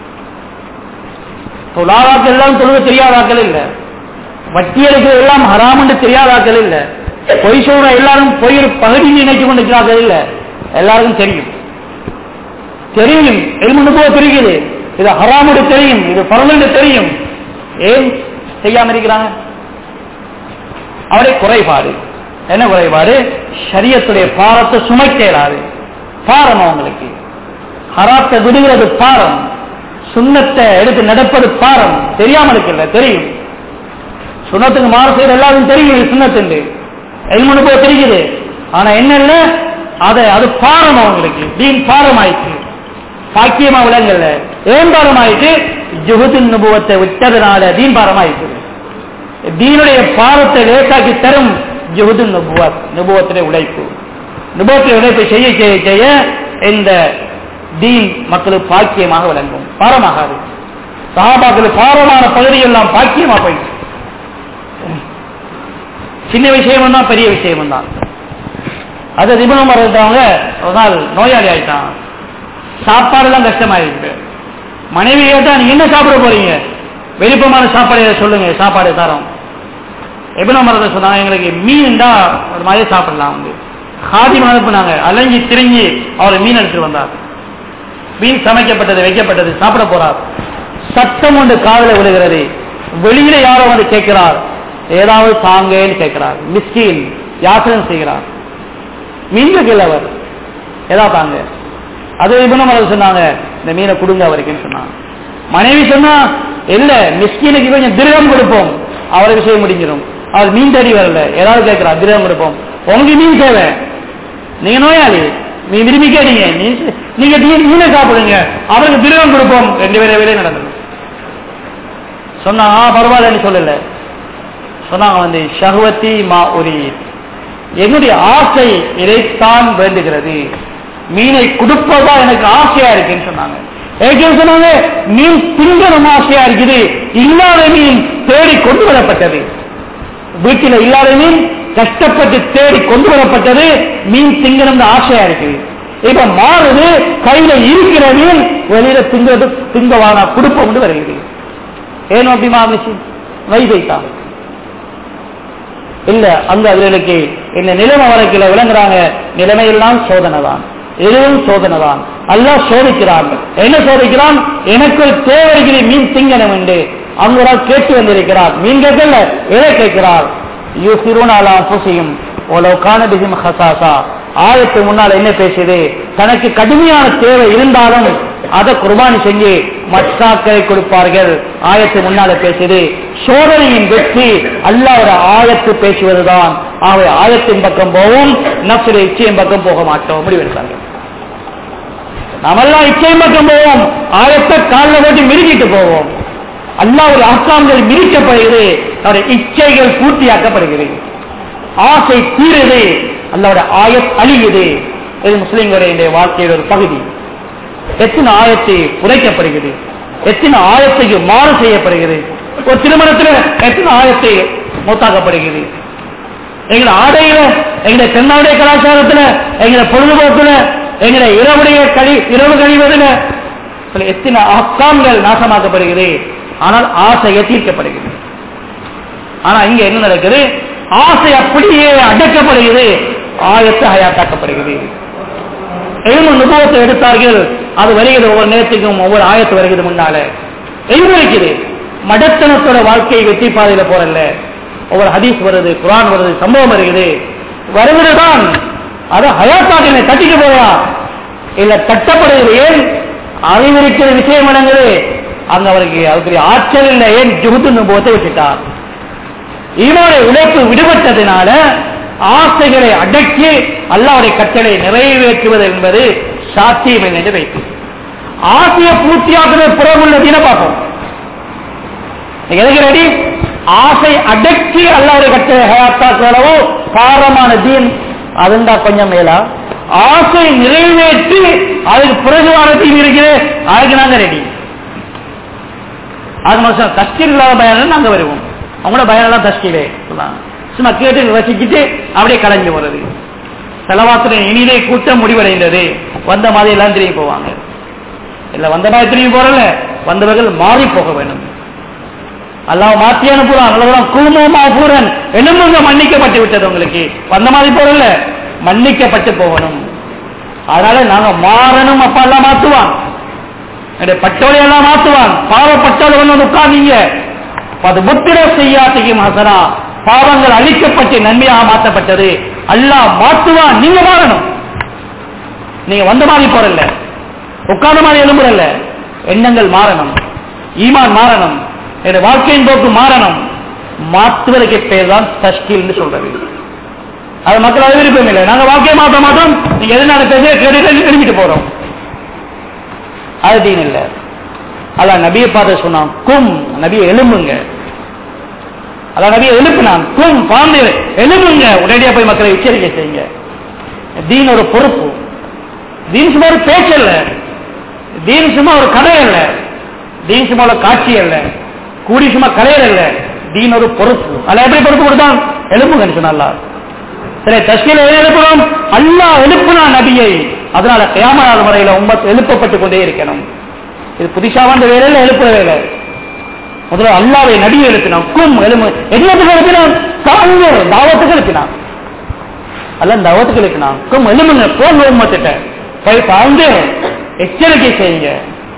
தொழாதாக்கள் எல்லாம் தொழுக தெரியாதாக்கள் இல்ல வட்டி எடுக்கிறது எல்லாம் ஹராம் என்று தெரியாதாக்கள் இல்ல பொய் சொல்ற எல்லாரும் பொய் ஒரு பகுதி நினைச்சு கொண்டிருக்கிறார்கள் இல்ல எல்லாருக்கும் தெரியும் தெரியும் எல்முன்னு போக தெரியுது இது ஹராமுடு தெரியும் இது பரவல் தெரியும் ஏன் செய்யாம இருக்கிறாங்க அவருடைய குறைபாடு என்ன குறைபாடு சரியத்துடைய பாரத்தை சுமைக்க இயலாது பாரம் அவங்களுக்கு ஹராத்தை விடுகிறது பாரம் சுண்ணத்தை எடுத்து நடப்பது பாரம் தெரியாம இருக்குல்ல தெரியும் சுண்ணத்துக்கு மாறு செய்யற எல்லாரும் தெரியும் இது சுண்ணத்துண்டு எல்முன்னு போக தெரியுது ஆனா என்ன இல்ல அதை அது பாரம் அவங்களுக்கு தீன் பாரம் ஆயிடுச்சு பாக்கியமா விளங்கல்ல ஏன் பாரம் ஆயிட்டு ஜுகுதின் நுபுவத்தை விட்டதுனால தீன் பாரம் ஆயிட்டு தீனுடைய பாரத்தை லேசாக்கி தரும் ஜுகுதின் நுபுவத் நுபுவத்திலே உழைப்பு நுபுவத்திலே உழைப்பை செய்ய செய்ய செய்ய இந்த தீன் மக்களுக்கு பாக்கியமாக விளங்கும் பாரமாகாது சகாபாக்களுக்கு பாரமான பகுதியெல்லாம் பாக்கியமா போயிடுச்சு சின்ன விஷயம் தான் பெரிய விஷயம் தான் அது நிபுணம் இருந்தவங்க ஒரு நாள் நோயாளி ஆயிட்டான் சாப்பாடுலாம் கஷ்டமாயிருக்கு மனைவி கேட்டா நீங்க என்ன சாப்பிட போறீங்க விருப்பமான சாப்பாடு ஏதாவது சொல்லுங்க சாப்பாடு தரோம் எபின மரத்தை சொன்னாங்க எங்களுக்கு மீன் தான் ஒரு மாதிரி சாப்பிடலாம் வந்து ஹாதிம் அனுப்புனாங்க அலைஞ்சி திரிஞ்சு அவர் மீன் எடுத்துட்டு வந்தார் மீன் சமைக்கப்பட்டது வைக்கப்பட்டது சாப்பிட போறார் சத்தம் ஒன்று காதல விழுகிறது வெளியில யாரோ வந்து கேட்கிறார் ஏதாவது தாங்கன்னு கேட்கிறார் மிஸ்கின் யாசனம் செய்கிறார் மீன் கிழவர் ஏதாவது தாங்க அது இபுனம் அவர் சொன்னாங்க இந்த மீனை கொடுங்க அவருக்குன்னு சொன்னாங்க மனைவி சொன்னா இல்ல மிஸ்கீனுக்கு கொஞ்சம் திருகம் கொடுப்போம் அவரை விஷயம் முடிஞ்சிடும் அவர் மீன் தேடி வரல ஏதாவது கேட்கிறார் திருகம் கொடுப்போம் உங்களுக்கு மீன் தேவை நீங்க நோயாளி நீங்க விரும்பி கேட்டீங்க நீ- நீங்க மீன் மீனை சாப்பிடுங்க அவருக்கு திருகம் கொடுப்போம் ரெண்டு பேரை வேலையும் நடந்தது சொன்னாங்க "ஆ, பரவாயில்லன்னு சொல்லல சொன்னாங்க வந்து ஷஹ்வதி மா உரி என்னுடைய ஆசை இதைத்தான் வேண்டுகிறது மீனை கொடுப்பதா எனக்கு ஆசையா இருக்குன்னு சொன்னாங்க ஏற்கனவே சொன்னாங்க மீன் திங்கணும் ஆசையா இருக்குது இல்லாத மீன் தேடி கொண்டு வரப்பட்டது வீட்டில் இல்லாத மீன் கஷ்டப்பட்டு தேடி கொண்டு வரப்பட்டது மீன் திங்கணும் ஆசையா இருக்குது இப்ப மாறுது கையில இருக்கிற மீன் வெளியில திங்கிறது திங்கவானா குடுப்பம் வருகிறது ஏனோ அப்படி மாறுச்சு வைதைத்தான் இல்ல அங்க அவர்களுக்கு இந்த நிலைமை வழக்கில விளங்குறாங்க நிலைமையெல்லாம் சோதனை தான் எதுவும் சோதனை தான் அல்லாஹ் சோதிக்கிறான் என்ன சோதிக்கிறான் எனக்கு ஒரு தேவை இருக்குது மீன் திங்கணும் என்று அவங்க ஒரு ஆள் கேட்டு வந்திருக்கிறார் மீன் கேட்கல எதை கேட்கிறார் யூசிரூனாலா புசியும் ஓலோ காணபிசிம் ஹசாசா ஆயத்து முன்னால் என்ன பேசுது தனக்கு கடுமையான தேவை இருந்தாலும் அதை குர்பானி செஞ்சு மற்றாக்களை கொடுப்பார்கள் ஆயத்து முன்னால பேசுது சோதனையின் வெற்றி அல்லாவோட ஆயத்து பேசுவதுதான் ஆகவே ஆயத்தின் பக்கம் போவோம் நப்சுடைய இச்சையின் பக்கம் போக மாட்டோம் முடிவெடுத்தார்கள் நாமெல்லாம் இச்சையின் பக்கம் போவோம் ஆயத்தை காலில் போட்டு மிருகிட்டு போவோம் அல்லாவுடைய அர்த்தாம்கள் மிரிக்கப்படுகிறது அவருடைய இச்சைகள் பூர்த்தியாக்கப்படுகிறது ஆசை தீருது அல்லாவுடைய ஆயத் அழியுது இது முஸ்லிம்களுடைய வாழ்க்கையில் ஒரு பகுதி எத்தனை ஆயத்தை புதைக்கப்படுகிறது எத்தனை ஆயத்தைக்கு மாறு செய்யப்படுகிறது ஒரு திருமணத்தில் எத்தனை ஆயத்தை மூத்தாக்கப்படுகிறது எங்களை ஆடையில எங்களை தென்னாவுடைய கலாச்சாரத்துல எங்களை பொழுதுபோக்குல எங்களை இரவுடைய கழி இரவு கழிவதில் எத்தனை அக்காம்கள் நாசமாக்கப்படுகிறது ஆனால் ஆசையை தீர்க்கப்படுகிறது ஆனா இங்க என்ன நடக்குது ஆசை அப்படியே அடக்கப்படுகிறது ஆயத்தை ஹயாத்தாக்கப்படுகிறது எழும நுபவத்தை எடுத்தார்கள் அது வருகிறது ஒவ்வொரு நேரத்துக்கும் ஒவ்வொரு ஆயத்து வருகிறது முன்னால எங்க இருக்குது மடத்தனத்தோட வாழ்க்கையை வெற்றி பாதையில போறல்ல ஒவ்வொரு ஹதீஸ் வருது குரான் வருது சம்பவம் வருகிறது வருகிறதான் அது ஹயாத்தாக்கினை தட்டிக்க போயா இல்ல தட்டப்படுகிறது ஏன் அறிவிருக்கிற விஷயம் வழங்குது அங்க அவருக்கு அதுக்குரிய ஆற்றல் இல்லை ஏன் ஜுகுத்து நுபவத்தை விட்டுட்டார் ஈமாவுடைய உழைப்பு விடுபட்டதினால ஆசைகளை அடக்கி அல்லாவுடைய கட்டளை நிறைவேற்றுவது என்பது சாத்தியம் என்று வைத்து ஆசையை பூர்த்தியாக்குறது புறமுள்ள தின பார்ப்போம் எதுக்கு ரெடி ஆசை அடக்கி அல்லாவுடைய கட்டளை ஹயாத்தாக்குறவோ பாரமான தீன் அதுண்டா கொஞ்சம் மேலா ஆசை நிறைவேற்றி அதுக்கு பிறகுவான தீன் இருக்குது அதுக்கு நாங்க ரெடி அது மாசம் தஸ்கீர் இல்லாத பயணம் நாங்க வருவோம் அவங்களோட பயனெல்லாம் தஸ்கீலே சும்மா கேட்டு ரசிச்சுட்டு அப்படியே கலைஞ்சு போறது செலவாத்திர இனிதே கூட்டம் முடிவடைந்தது வந்த மாதிரி எல்லாம் திரும்பி போவாங்க இல்ல வந்த மாதிரி திரும்பி போறல வந்தவர்கள் மாறி போக வேண்டும் அல்லாஹ் மாத்தி அனுப்புறான் அல்லவெல்லாம் குழுமமா பூரன் என்னமுங்க மன்னிக்கப்பட்டு விட்டது உங்களுக்கு வந்த மாதிரி போறல மன்னிக்கப்பட்டு போகணும் அதனால நாங்க மாறணும் அப்ப எல்லாம் மாத்துவான் பட்டோலை எல்லாம் மாத்துவான் பாவப்பட்டோலை வந்து உட்கார்ந்தீங்க அது முத்திர செய்யாத்தையும் ஹசனா பாவங்கள் அழிக்கப்பட்டு நன்மையாக மாற்றப்பட்டது அல்லாஹ் மாற்றுவான் நீங்க மாறணும் நீங்க வந்த மாதிரி போறல உட்கார்ந்த மாதிரி எழும்புறல்ல எண்ணங்கள் மாறணும் ஈமான் மாறணும் என் வாழ்க்கையின் போக்கு மாறணும் மாற்றுவதற்கு பேர் தான் தஷ்கில் சொல்றது அது மக்கள் அது விருப்பம் இல்லை நாங்க வாழ்க்கையை மாற்ற மாட்டோம் நீங்க எதனால பேச கேட்டு எழுப்பிட்டு போறோம் அது தீன் இல்லை அல்ல நபியை பார்த்து சொன்னான் கும் நபியை எலும்புங்க அல்ல நபியை எழுப்பினான் கும் பாந்து எலும்புங்க உடனடியா போய் மக்களை எச்சரிக்கை செய்யுங்க தீன் ஒரு பொறுப்பு தீன் சும்மா ஒரு பேச்சு அல்ல தீன் சும்மா ஒரு கதை அல்ல தீன் சும்மா ஒரு காட்சி அல்ல கூடி சும்மா கலையல் அல்ல தீன் ஒரு பொறுப்பு அல்ல எப்படி பொறுப்பு கொடுத்தான் எலும்புங்கன்னு சொன்னா சரி தஸ்கீல எழுப்புறோம் அல்லாஹ் எழுப்புனா நபியை அதனால கியாமநாள் முறையில உம்மத் எழுப்பப்பட்டு கொண்டே இருக்கணும் இது புதுசா வந்த வேலையில எழுப்புற வேலை முதல்ல அல்லாவை நடிகை எழுப்பினான் கும் எழுமு என்னத்துக்கு எழுப்பினான் காங்கர் தாவத்துக்கு எழுப்பினான் அல்ல தாவத்துக்கு எழுப்பினான் கும் எழுமுங்க போங்க உம்மத்திட்ட போய் பாந்து எச்சரிக்கை செய்யுங்க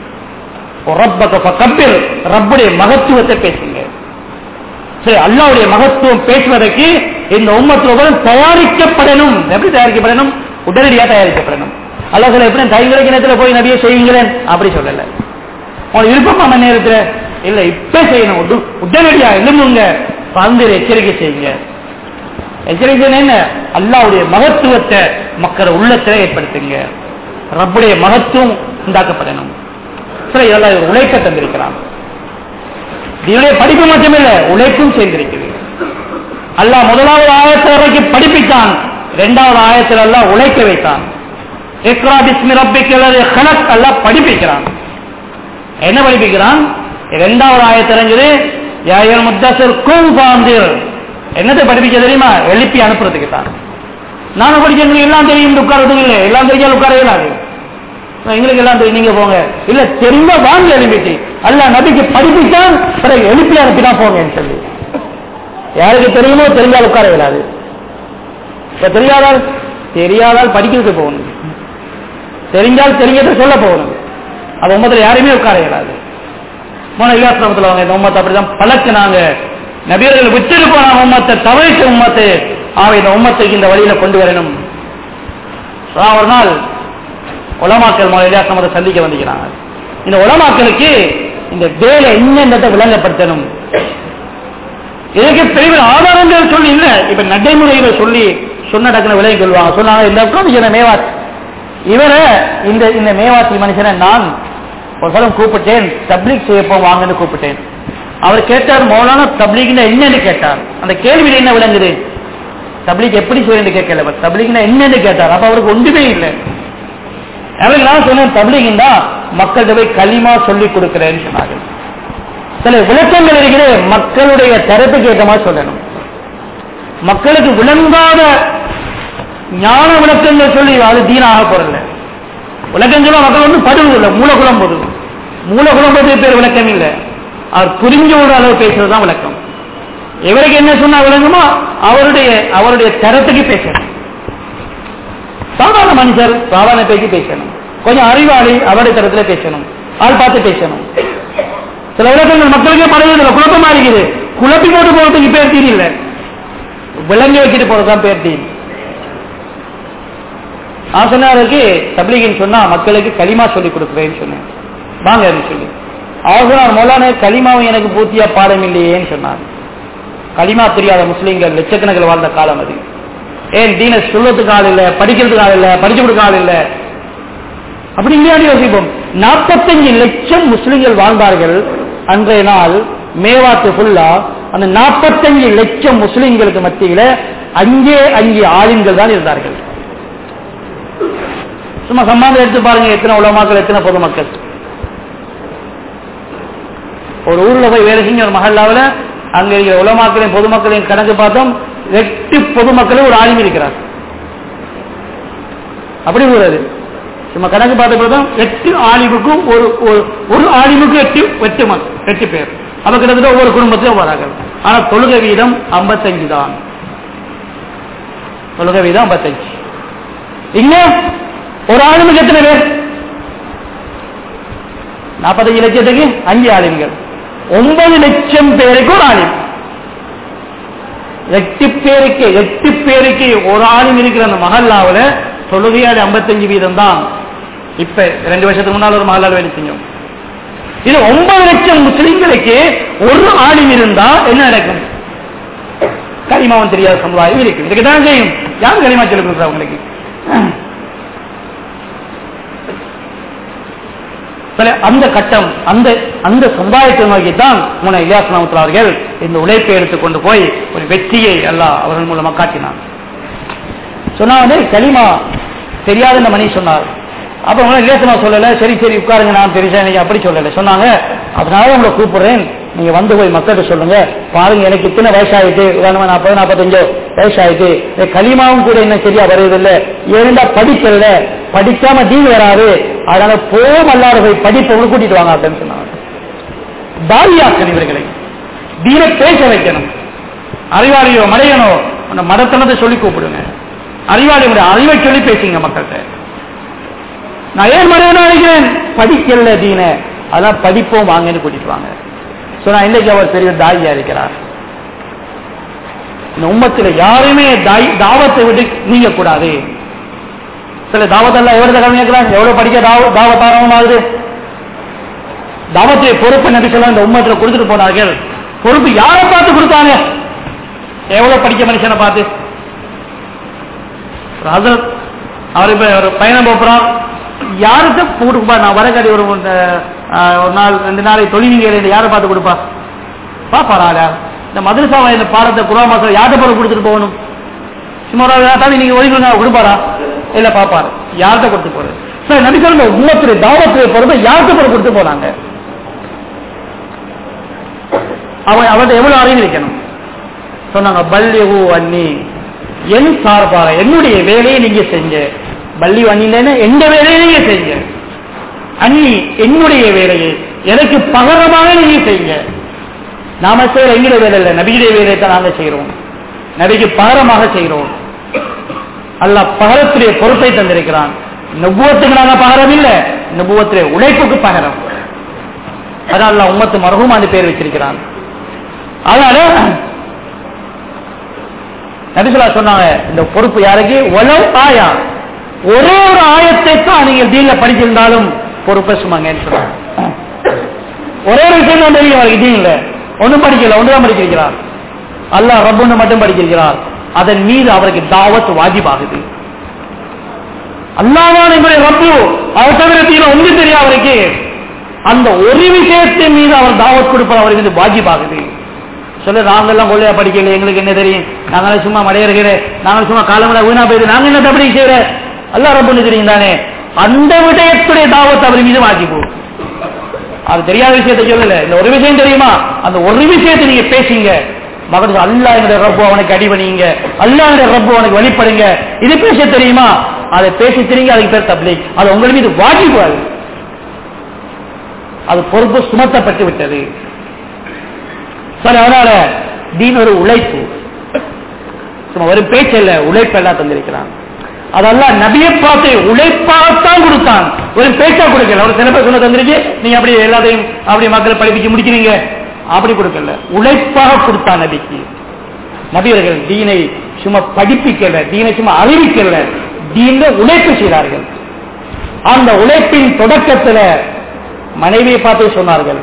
ரப்பக்க கப்பில் ரப்புடைய மகத்துவத்தை பேசுங்க சரி அல்லாவுடைய மகத்துவம் பேசுவதற்கு இந்த உம்மத்துவம் தயாரிக்கப்படணும் எப்படி தயாரிக்கப்படணும் உடனடியாக தயாரிக்கப்படணும் அல்ல சில எப்படி தைங்களுக்கு நேரத்தில் போய் நிறைய செய்யுங்களேன் அப்படி சொல்லல உங்களுக்கு விருப்பமா மணி நேரத்தில் இல்ல இப்ப செய்யணும் உடு- உடனடியா எழும்புங்க வந்து எச்சரிக்கை செய்யுங்க எச்சரிக்கை செய்யணும் என்ன அல்லாவுடைய மகத்துவத்தை மக்கள் உள்ளத்துல ஏற்படுத்துங்க ரப்புடைய மகத்துவம் உண்டாக்கப்படணும் சரி இதெல்லாம் இவர் உழைக்க தந்திருக்கிறான் தீனுடைய படிப்பு மட்டுமில்ல உழைப்பும் சேர்ந்திருக்குது அல்லாஹ் முதலாவது ஆயத்தில் வரைக்கும் படிப்பித்தான் இரண்டாவது ஆயத்தில் அல்லாஹ் உழைக்க வைத்தான் இக்ரா பிஸ்மி ரப்பிக்கல் கணக் அல்லாஹ் படிப்பிக்கிறான் என்ன படிப்பிக்கிறான் இரண்டாவது ஆயத்தில் தெரிஞ்சது யாயர் முத்தசர் கும் பாந்திர் என்னத்தை படிப்பிக்க தெரியுமா எழுப்பி அனுப்புறதுக்கு தான் நானும் படிக்கிறது எல்லாம் தெரியும் உட்காரதுக்கு இல்லை எல்லாம் தெரிஞ்சால் உட்கார இயலாது எங்களுக்கு எல்லாம் தெரியும் நீங்க போங்க இல்ல தெரிஞ்ச வாங்க எழுப்பிட்டு அல்ல நபிக்கு படிப்பித்தான் பிறகு எழுப்பி அனுப்பிதான் போங்கன்னு சொல்லி யாருக்கு தெரியுமோ தெரிஞ்சால் உட்கார இயலாது இப்ப தெரியாதால் தெரியாதால் படிக்கிறதுக்கு போகணும் தெரிஞ்சால் தெரிஞ்சதை சொல்ல போகணும் அது உம்மத்தில் யாருமே உட்கார இயலாது போன இல்லாசனத்தில் அவங்க இந்த உம்மத்தை அப்படிதான் பழக்கினாங்க நபியர்கள் விட்டுட்டு போன உம்மத்தை தவிர்த்த உம்மத்தை ஆக இந்த உம்மத்துக்கு இந்த வழியில கொண்டு வரணும் அதான் ஒரு நாள் உலமாக்கல் மூலம் இல்லாசனத்தை சந்திக்க வந்திருக்கிறாங்க இந்த உலமாக்களுக்கு இந்த வேலை என்னென்னத்தை விளங்கப்படுத்தணும் இதுக்கு பெரிய ஆதாரங்கள் சொல்லி இல்ல இப்ப நடைமுறையில சொல்லி சொன்ன டக்குன விலகி கொள்வாங்க சொன்னாங்க இந்த உட்காந்து மேவாத் இவரை இந்த இந்த மேவாத்தி மனுஷனை நான் ஒரு சலம் கூப்பிட்டேன் தப்லீக் செய்யப்போம் வாங்கன்னு கூப்பிட்டேன் அவர் கேட்டார் மௌலானா தப்லீக்னா என்னன்னு கேட்டார் அந்த கேள்வியில் என்ன விளங்குது தப்லீக் எப்படி செய்யணும்னு கேட்கல அவர் தப்லீக்னா என்னன்னு கேட்டார் அப்ப அவருக்கு ஒன்றுமே இல்லை அவருக்கு நான் சொன்னேன் தப்லீக்னா மக்கள்கிட்ட போய் களிமா சொல்லி கொடுக்கிறேன்னு சொன்னாங்க சில விளக்கங்கள் இருக்கிற மக்களுடைய தரத்துக்கு ஏற்ற மாதிரி சொல்லணும் மக்களுக்கு விளங்காத ஞான விளக்கங்கள் சொல்லி அது தீனாக போறல விளக்கம் சொல்ல மக்கள் வந்து படுவதில்லை மூலகுலம் போது மூலகுலம் போது பேர் விளக்கம் இல்லை அவர் புரிஞ்சு விடுற அளவு பேசுறதுதான் விளக்கம் இவருக்கு என்ன சொன்னா விளங்குமோ அவருடைய அவருடைய தரத்துக்கு பேசணும் சாதாரண மனுஷர் சாதாரண பேச்சு பேசணும் கொஞ்சம் அறிவாளி அவருடைய தரத்துல பேசணும் ஆள் பார்த்து பேசணும் சில விளக்கங்கள் மக்களுக்கே பழகுதில்லை குழப்பமா இருக்குது குழப்பி போட்டு போறதுக்கு பேர் தீன் இல்லை விளங்கி வச்சுட்டு போறதுதான் பேர் தீன் நான் சொன்னாருக்கு தப்லீகின்னு சொன்னா மக்களுக்கு களிமா சொல்லி கொடுக்குறேன்னு சொன்னேன் வாங்க சொல்லி அவர் சொன்னார் மௌலான களிமாவும் எனக்கு பூர்த்தியா பாடம் இல்லையேன்னு சொன்னார் களிமா தெரியாத முஸ்லீம்கள் லட்சக்கணக்கில் வாழ்ந்த காலம் அது ஏன் தீன சொல்றதுக்கு ஆள் இல்லை படிக்கிறதுக்கு ஆள் இல்லை படிச்சு கொடுக்க ஆள் இல்லை அப்படி இல்லையாடி யோசிப்போம் நாற்பத்தஞ்சு லட்சம் முஸ்லிம்கள் வாழ்ந்தார்கள் அன்றைய நாள் மேவாத்து ஃபுல்லா அந்த நாற்பத்தஞ்சு லட்சம் முஸ்லிம்களுக்கு மத்தியில அஞ்சே அஞ்சு ஆளுங்கள் தான் இருந்தார்கள் சும்மா சம்மாந்தம் எடுத்து பாருங்க எத்தனை உலமாக்கள் எத்தனை பொதுமக்கள் ஒரு ஊர்ல போய் வேலை செஞ்ச ஒரு மஹல்லாவில் அங்க இருக்கிற உலமாக்களையும் பொதுமக்களையும் கணக்கு பார்த்தோம் எட்டு பொதுமக்களும் ஒரு ஆளுமை இருக்கிறார் அப்படி கூடாது சும்மா கணக்கு பார்த்த பார்த்தோம் எட்டு ஆலிமுக்கும் ஒரு ஒரு- ஒரு ஆலிமுக்கு எட்டு எட்டு மக் எட்டு பேர் அப்ப கிட்டத்தட்ட ஒவ்வொரு குடும்பத்திலும் வராங்க ஆனா தொழுகை வீதம் 55 தான் தொழுகை வீதம் 55 இங்க ஒரு ஆளுமுக்கு எத்தனை பேர் நாற்பத்தஞ்சு லட்சத்துக்கு அஞ்சு ஆளுங்கள் ஒன்பது லட்சம் பேருக்கு ஒரு ஆளும் எட்டு பேருக்கு எட்டு பேருக்கு ஒரு ஆளும் இருக்கிற அந்த மஹல்லாவுல தொழுகையாடு 55 வீதம் தான் இப்ப ரெண்டு வருஷத்துக்கு முன்னால் ஒரு மஹல்லால வேலை செஞ்சோம் இது ஒன்பது லட்சம் முஸ்லிம்களுக்கு ஒரு ஆளும் இருந்தா என்ன நடக்கும் கரிமாவும் தெரியாத சமுதாயம் இருக்கு இதுக்கு தான் செய்யும் யார் கரிமா சொல்லிக் கொடுக்குறா உங்களுக்கு சரி, அந்த கட்டம் அந்த அந்த சமுதாயத்தை நோக்கி தான் முன இலியாஸ் நாமத்தில் அவர்கள் இந்த உழைப்பை எடுத்துக்கொண்டு போய் ஒரு வெற்றியை எல்லாம் அவர்கள் மூலமா காட்டினார் சொன்னாங்க களிமா தெரியாத இந்த மணி சொன்னார் அப்ப உங்களை இலேசமா சொல்லல சரி சரி உட்காருங்க நான் பெருசா நீங்க அப்படி சொல்லல சொன்னாங்க அதனால உங்களை கூப்பிடுறேன் நீங்க வந்து போய் மக்கள்கிட்ட சொல்லுங்க பாருங்க எனக்கு இத்தனை வயசாயிட்டு உதாரணமா நாற்பது நாற்பத்தஞ்சோ வயசாயிட்டு இந்த களிமாவும் கூட இன்னும் சரியா வருவதில்லை ஏனென்றா படிக்கல படிக்காம தீ வராது அதனால போம் அல்லாத போய் படிப்பவங்க கூட்டிட்டு வாங்க அப்படின்னு சொன்னாங்க தாரியாக்கள் இவர்களை தீன பேச வைக்கணும் அறிவாளியோ மடையனோ அந்த மடத்தனத்தை சொல்லி கூப்பிடுங்க அறிவாளி அறிவை சொல்லி பேசுங்க மக்கள்கிட்ட நான் ஏன் மறைவனா நினைக்கிறேன் படிக்கல தீன அதான் படிப்போம் வாங்கன்னு கூட்டிட்டு வாங்க சொன்னா இன்னைக்கு அவர் பெரிய தாயியா இருக்கிறார் இந்த உம்மத்தில் யாருமே தாய் தாவத்தை விட்டு நீங்க கூடாது சில தாவத்தெல்லாம் எவ்வளவு கடமை கேட்கிறாங்க எவ்வளவு படிக்க தாவ தாவத் ஆரம்பமாகுது தாவத்துடைய பொறுப்பு நபி சொல்ல இந்த உம்மத்தில் கொடுத்துட்டு போனார்கள் பொறுப்பு யாரை பார்த்து கொடுத்தாங்க எவ்வளவு படிக்க மனுஷனை பார்த்து ஒரு ஹசரத் அவர் இப்ப ஒரு பயணம் போறார் யாருக்கு கொடுப்பா நான் வரக்காடி ஒரு அஹ், ஒரு நாள் ரெண்டு நாளை தொழில் யாரை பார்த்து கொடுப்பா பாப்பாரா இந்த மதுரசாவை இந்த பாடத்தை குரா மாசம் யார்கிட்ட போற கொடுத்துட்டு போகணும் சும்மா ஒரு ஆள் தாண்டி நீங்க ஒதுக்கி கொடுப்பாரா இல்ல பாப்பாரு யார்கிட்ட கொடுத்து போறது சார் நபிகள் உம்மத்துடைய தாவத்துடைய பொறுப்பை யார்கிட்ட போற கொடுத்து போனாங்க அவன் அவன்கிட்ட எவ்வளவு அறிவு வைக்கணும் சொன்னாங்க பல்யகு அன்னி என் சார்பாக என்னுடைய வேலையை நீங்க செஞ்ச பள்ளி அண்ணின்னு எந்த வேலையை நீங்க செஞ்ச அன்னி என்னுடைய வேலையை எனக்கு பகரமாக நீங்க செய்யுங்க நாம செய்யற எங்களுடைய வேலை இல்லை நபியுடைய வேலையை தான் நாங்க செய்கிறோம் நபிக்கு பகரமாக செய்கிறோம் அல்லாஹ் பகரத்துடைய பொறுப்பை தந்திருக்கிறான் நுபுவத்துக்கு நாங்க பகரம் இல்லை நுபுவத்துடைய உழைப்புக்கு பகரம் அதனால உம்மத்து மரகுமானு பேர் வச்சிருக்கிறான் அதனால நபிசுல்லா சொன்னாங்க இந்த பொறுப்பு யாருக்கு உலவு ஆயா ஒரே ஒரு ஆயத்தை தான் நீங்க தீன்ல படிச்சிருந்தாலும் பொறுப்பை சும்மாங்கன்னு சொன்னாங்க ஒரே ஒரு விஷயம் தான் தெரியும் அவருக்கு தீன்ல ஒன்றும் படிக்கல ஒன்றுதான் படிச்சிருக்கிறார் அல்லாஹ் ரப்புன்னு மட்டும் படிச்சிருக்கிறார் அதன் மீது அவருக்கு தாவத் வாஜிபாகுது அல்லாதான் எங்களுடைய ரப்பு அவர் தவிர தீர ஒன்று தெரியும் அவருக்கு அந்த ஒரு விஷயத்தின் மீது அவர் தாவத் கொடுப்பது அவருக்கு இது வாஜிபாகுது சொல்ல நாங்கெல்லாம் கொள்ளையா படிக்கல எங்களுக்கு என்ன தெரியும் நாங்களும் சும்மா மடையறுகிற நாங்களும் சும்மா காலங்கள வீணா போயிது நாங்க என்ன தப்படி செய்யற அல்லா ரப்புன்னு தெரியும் தானே அந்த விடயத்துடைய தாவத் அவர் மீது வாஜிபு அது தெரியாத விஷயத்தை சொல்லல இந்த ஒரு விஷயம் தெரியுமா அந்த ஒரு விஷயத்தை நீங்க பேசிங்க மகன் அல்லா என்ற ரப்பு அவனுக்கு அடிபணிங்க அல்லா என்ற ரப்பு அவனுக்கு வழிபடுங்க இது பேச தெரியுமா அதை பேசி தெரியுங்க அதுக்கு பேர் தப்லீக் அது உங்கள் மீது வாஜிபு அது அது பொறுப்பு சுமத்தப்பட்டு விட்டது சரி அதனால தீன் ஒரு உழைப்பு சும்மா ஒரு பேச்சு இல்ல உழைப்பெல்லாம் தந்திருக்கிறான் அதெல்லாம் நபியை பார்த்து உழைப்பாகத்தான் கொடுத்தான் ஒரு பேச்சா கொடுக்கல ஒரு சில பேர் சொன்ன தந்திருக்கு நீங்க அப்படி எல்லாத்தையும் அப்படி மக்களை படிப்பிச்சு முடிக்கிறீங்க அப்படி கொடுக்கல உழைப்பாக கொடுத்தான் நபிக்கு நபியர்கள் தீனை சும்மா படிப்பிக்கல தீனை சும்மா அறிவிக்கல தீன உழைப்பு செய்தார்கள் அந்த உழைப்பின் தொடக்கத்துல மனைவியை பார்த்து சொன்னார்கள்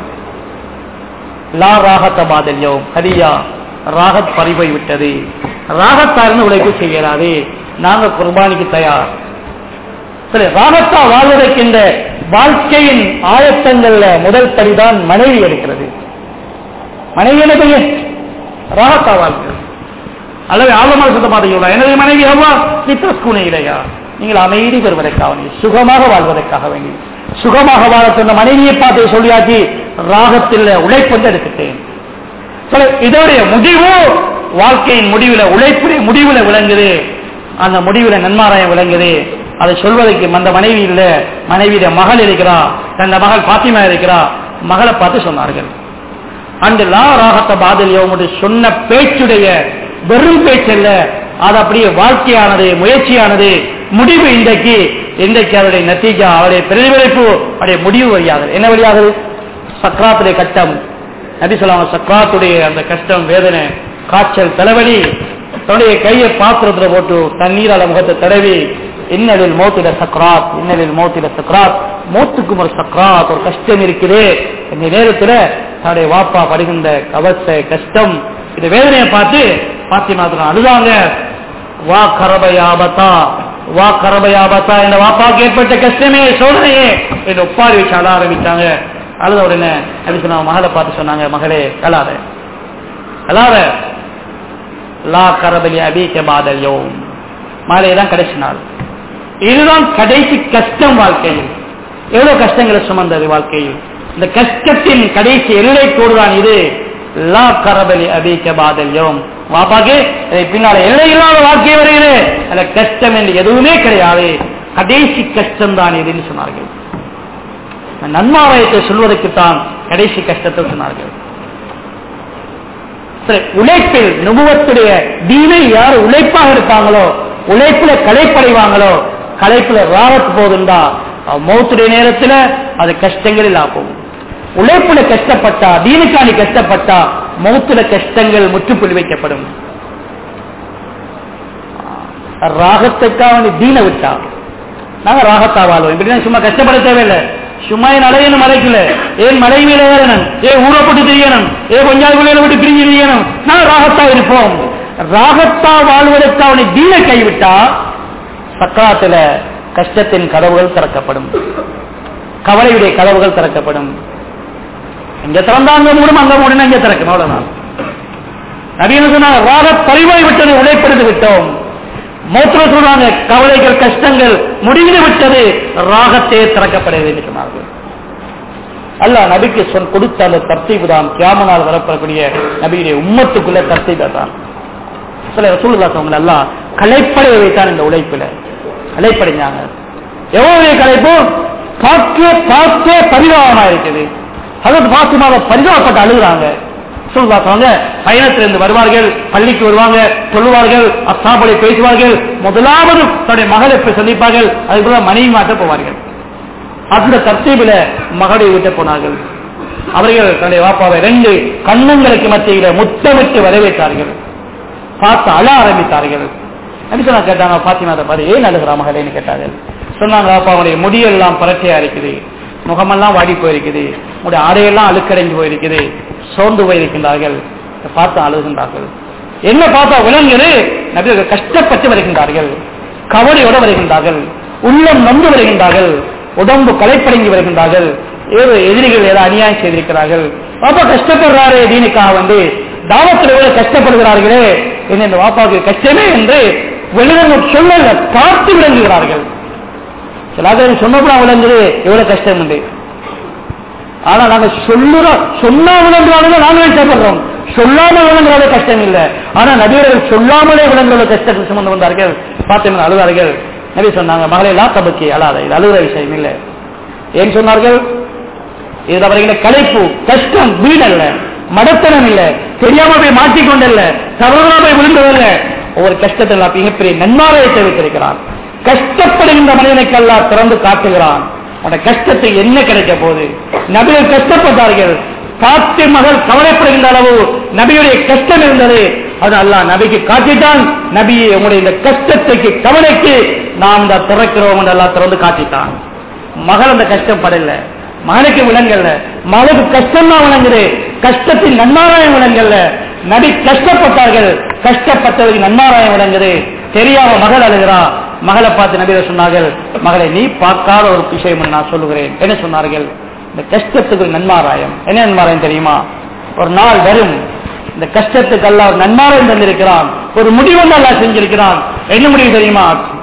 லா ராகத்த பாதல்யம் ஹரியா ராகத் பறிபோய் விட்டது ராகத்தார்னு உழைப்பு செய்யறாது நாங்க குர்பானிக்கு தயார் சரி ராகத்தா வாழ்வதற்கு இந்த வாழ்க்கையின் ஆயத்தங்கள்ல முதல் படிதான் மனைவி இருக்கிறது மனைவி என்ன பெரிய ராகத்தா வாழ்க்கை அல்லது ஆழமாக சொல்ல மாட்டீங்களா எனது மனைவி அவ்வா நித்தஸ்குணை இல்லையா நீங்கள் அமைதி பெறுவதற்காக வேண்டி சுகமாக வாழ்வதற்காக வேண்டி சுகமாக வாழ சொன்ன மனைவியை பார்த்து சொல்லியாச்சு ராகத்தில் உழைப்பு வந்து எடுத்துட்டேன் சரி, இதோடைய முடிவு வாழ்க்கையின் முடிவுல உழைப்புடைய முடிவுல விளங்குது அந்த முடிவுல நன்மாராயம் விளங்குது அதை சொல்வதற்கு அந்த மனைவி இல்ல மனைவியுடைய மகள் இருக்கிறா தந்த மகள் பாத்திமா இருக்கிறா மகளை பார்த்து சொன்னார்கள் அந்த லா ராகத்த பாதல் யோமுடைய சொன்ன பேச்சுடைய வெறும் பேச்சல்ல அது அப்படியே வாழ்க்கையானது முயற்சியானது முடிவு இன்றைக்கு இன்றைக்கு அவருடைய நத்தீஜா அவருடைய பிரதிபலிப்பு அவருடைய முடிவு வழியாகுது என்ன வழியாகுது சக்ராத்துடைய கட்டம் நபி சொல்லாம சக்ராத்துடைய அந்த கஷ்டம் வேதனை காய்ச்சல் தலைவலி தன்னுடைய கையை பாத்திரத்துல போட்டு தண்ணீரால முகத்தை தடவி இன்னலில் மௌத்தில சக்ராத் இன்னலில் மௌத்தில சக்ராத் மௌத்துக்கும் ஒரு சக்ராத் ஒரு கஷ்டம் இருக்குது இந்த நேரத்துல தன்னுடைய வாப்பா படுகின்ற கவச கஷ்டம் இந்த வேதனையை பார்த்து பாத்திமா அழுதாங்க வா கரபயாபத்தா வா கரபயாபத்தா என்ற வாப்பாக்கு ஏற்பட்ட கஷ்டமே சோதனையே என்று ஒப்பாரி வச்சு அழ ஆரம்பித்தாங்க அழுத உடனே அப்படி சொன்னாங்க மகளை பார்த்து சொன்னாங்க மகளே அழாத அழாத லா கரபலி அபீக்க பாதல் யோம் மாலை தான் கடைசி நாள் இதுதான் கடைசி கஷ்டம் வாழ்க்கையில் எவ்வளவு கஷ்டங்களை சுமந்தது வாழ்க்கையில் இந்த கஷ்டத்தின் கடைசி எல்லை கோடுதான் இது லா கரபலி அபீக்க பாதல் யோம் வாப்பாக்கு இதை பின்னால எல்லை இல்லாத வாழ்க்கை வருகிறது அந்த கஷ்டம் என்று எதுவுமே கிடையாது கடைசி கஷ்டம் தான் இதுன்னு சொன்னார்கள் நன்மாராயத்தை சொல்வதற்குத்தான் கடைசி கஷ்டத்தை சொன்னார்கள் சரி, உழைப்பில் நுபுவத்துடைய தீனை யார் உழைப்பாக இருப்பாங்களோ உழைப்புல களைப்படைவாங்களோ களைப்புல ராவத்து போகுதுண்டா மௌத்துடைய நேரத்துல அது கஷ்டங்களில் ஆகும் உழைப்புல கஷ்டப்பட்டா தீனுக்காண்டி கஷ்டப்பட்டா மௌத்துல கஷ்டங்கள் முற்றுப்புள்ளி வைக்கப்படும் ராகத்துக்காக வேண்டி தீனை விட்டா நாங்க ராகத்தா வாழ்வோம் இப்படி சும்மா கஷ்டப்பட தேவையில்லை சும்மா என் அலையணும் மலைக்கல ஏன் மலை மேல ஏறணும் ஏன் ஊறப்பட்டு தெரியணும் ஏன் கொஞ்சாவது விட்டு பிரிஞ்சு தெரியணும் நான் ராகத்தா இருப்போம் ராகத்தா வாழ்வதற்கு அவனை தீனை கைவிட்டா சக்கராத்துல கஷ்டத்தின் கதவுகள் திறக்கப்படும் கவலையுடைய கதவுகள் திறக்கப்படும் இங்க திறந்தா அங்க மூடும் அங்க மூடினா இங்க திறக்கணும் அவ்வளவுதான் நவீன சொன்னாங்க ராக பரிவாய் விட்டது உழைப்படுத்தி விட்டோம் மோத்திர சொல்றாங்க கவலைகள் கஷ்டங்கள் முடிந்து விட்டது ராகத்தே திறக்கப்படுகிறது என்று சொன்னார்கள் அல்லாஹ் நபிக்கு சொல் கொடுத்த அந்த தர்த்தீபு தான் கியாமனால் வரப்படக்கூடிய நபியுடைய உம்மத்துக்குள்ள தர்த்தீபா தான் சில ரசூலுல்லாஹ் அவங்க எல்லாம் கலைப்படைய வைத்தான் இந்த உழைப்புல கலைப்படைஞ்சாங்க எவ்வளவு கலைப்பு பார்க்க பார்க்க பரிதாபமா இருக்குது அதற்கு பாத்திமாவை பரிதாபப்பட்டு அழுகுறாங்க சொல்லுவாங்க பயணத்திலிருந்து வருவார்கள் பள்ளிக்கு வருவாங்க சொல்லுவார்கள் அசாபலை பேசுவார்கள் முதலாவது தன்னுடைய மகளை போய் சந்திப்பார்கள் அதுக்கு மனைவி மாட்ட போவார்கள் அந்த தர்த்தீபில மகளை விட்டு போனார்கள் அவர்கள் தன்னுடைய வாப்பாவை ரெண்டு கண்ணங்களுக்கு மத்தியில முத்தமிட்டு வரவேற்றார்கள் பார்த்து அழ ஆரம்பித்தார்கள் நபிசனா கேட்டாங்க பாத்திமா அதை பார்த்து ஏன் அழுகிறா மகளேன்னு கேட்டார்கள் சொன்னாங்க அப்பா அவனுடைய முடியெல்லாம் பரட்டையா இருக்குது முகமெல்லாம் வாடி போயிருக்குது உங்களுடைய ஆடையெல்லாம் அழுக்கடைஞ்சு போயிருக்குது சோர்ந்து போயிருக்கின்றார்கள் இதை பார்த்து அழுகின்றார்கள் என்ன பார்த்தா விலங்குது நபிகள் கஷ்டப்பட்டு வருகின்றார்கள் கவலையோடு வருகின்றார்கள் உள்ளம் நொந்து வருகின்றார்கள் உடம்பு களைப்படைஞ்சு வருகின்றார்கள் ஏதோ எதிரிகள் ஏதோ அநியாயம் செய்திருக்கிறார்கள் பாப்பா கஷ்டப்படுறாரே தீனுக்காக வந்து தாவத்தில் எவ்வளவு கஷ்டப்படுகிறார்களே என்ன இந்த வாப்பாவுக்கு கஷ்டமே என்று வெளிரங்க சொல்லல பார்த்து விளங்குகிறார்கள் சிலாதேவி சொன்னப்பட விளங்குது எவ்வளவு கஷ்டம் உண்டு ஆனா நாங்க சொல்லுறோம் சொன்னா விளங்குறாங்க நாங்க கஷ்டப்படுறோம் சொல்லாம விளங்குறது கஷ்டம் இல்லை ஆனா நபியர்கள் சொல்லாமலே விளங்குற கஷ்டத்தை சுமந்து வந்தார்கள் பார்த்தீங்கன்னா அழுதார்கள் நபி சொன்னாங்க மகளே லா தபக்கி அழாத இது அழுகிற விஷயம் இல்லை ஏன் சொன்னார்கள் இது அவர்களை கலைப்பு கஷ்டம் வீடல்ல மடத்தனம் இல்ல தெரியாம போய் மாட்டிக்கொண்டல்ல தவறுதலா போய் விழுந்ததல்ல ஒவ்வொரு கஷ்டத்தில் மிகப்பெரிய நன்மாரையத்தை வைத்திருக்கிறான் கஷ்டப்படுகின்ற மனிதனுக்கெல்லாம் திறந்து காட்டுகிறான் அந்த கஷ்டத்தை என்ன கிடைக்க போகுது நபிகள் கஷ்டப்பட்டார்கள் காத்து மகள் கவலைப்படுகின்ற அளவு நபியுடைய கஷ்டம் இருந்தது அது அல்லாஹ் நபிக்கு காட்டிட்டான் நபியை உங்களுடைய இந்த கஷ்டத்துக்கு கவலைக்கு நாம் இந்த திறக்கிறோம் என்று எல்லாம் திறந்து காட்டிட்டான் மகள் அந்த கஷ்டப்படல மகனுக்கு விளங்கல்ல மகளுக்கு கஷ்டம் தான் விளங்குது கஷ்டத்தின் நன்மாராயம் விளங்கல்ல நபி கஷ்டப்பட்டார்கள் கஷ்டப்பட்டவருக்கு நன்மாராயம் விளங்குது தெரியாம மகள் அழுகிறா மகளை பார்த்து நபிகள் சொன்னார்கள் மகளை நீ பார்க்காத ஒரு விஷயம் நான் சொல்லுகிறேன் என்ன சொன்னார்கள் இந்த கஷ்டத்துக்கு ஒரு நன்மாராயம் என்ன நன்மாராயம் தெரியுமா ஒரு நாள் வரும் இந்த கஷ்டத்துக்கு அல்ல ஒரு நன்மாராயம் தந்திருக்கிறான் ஒரு முடிவு அல்ல செஞ்சிருக்கிறான் என்ன முடிவு தெரியுமா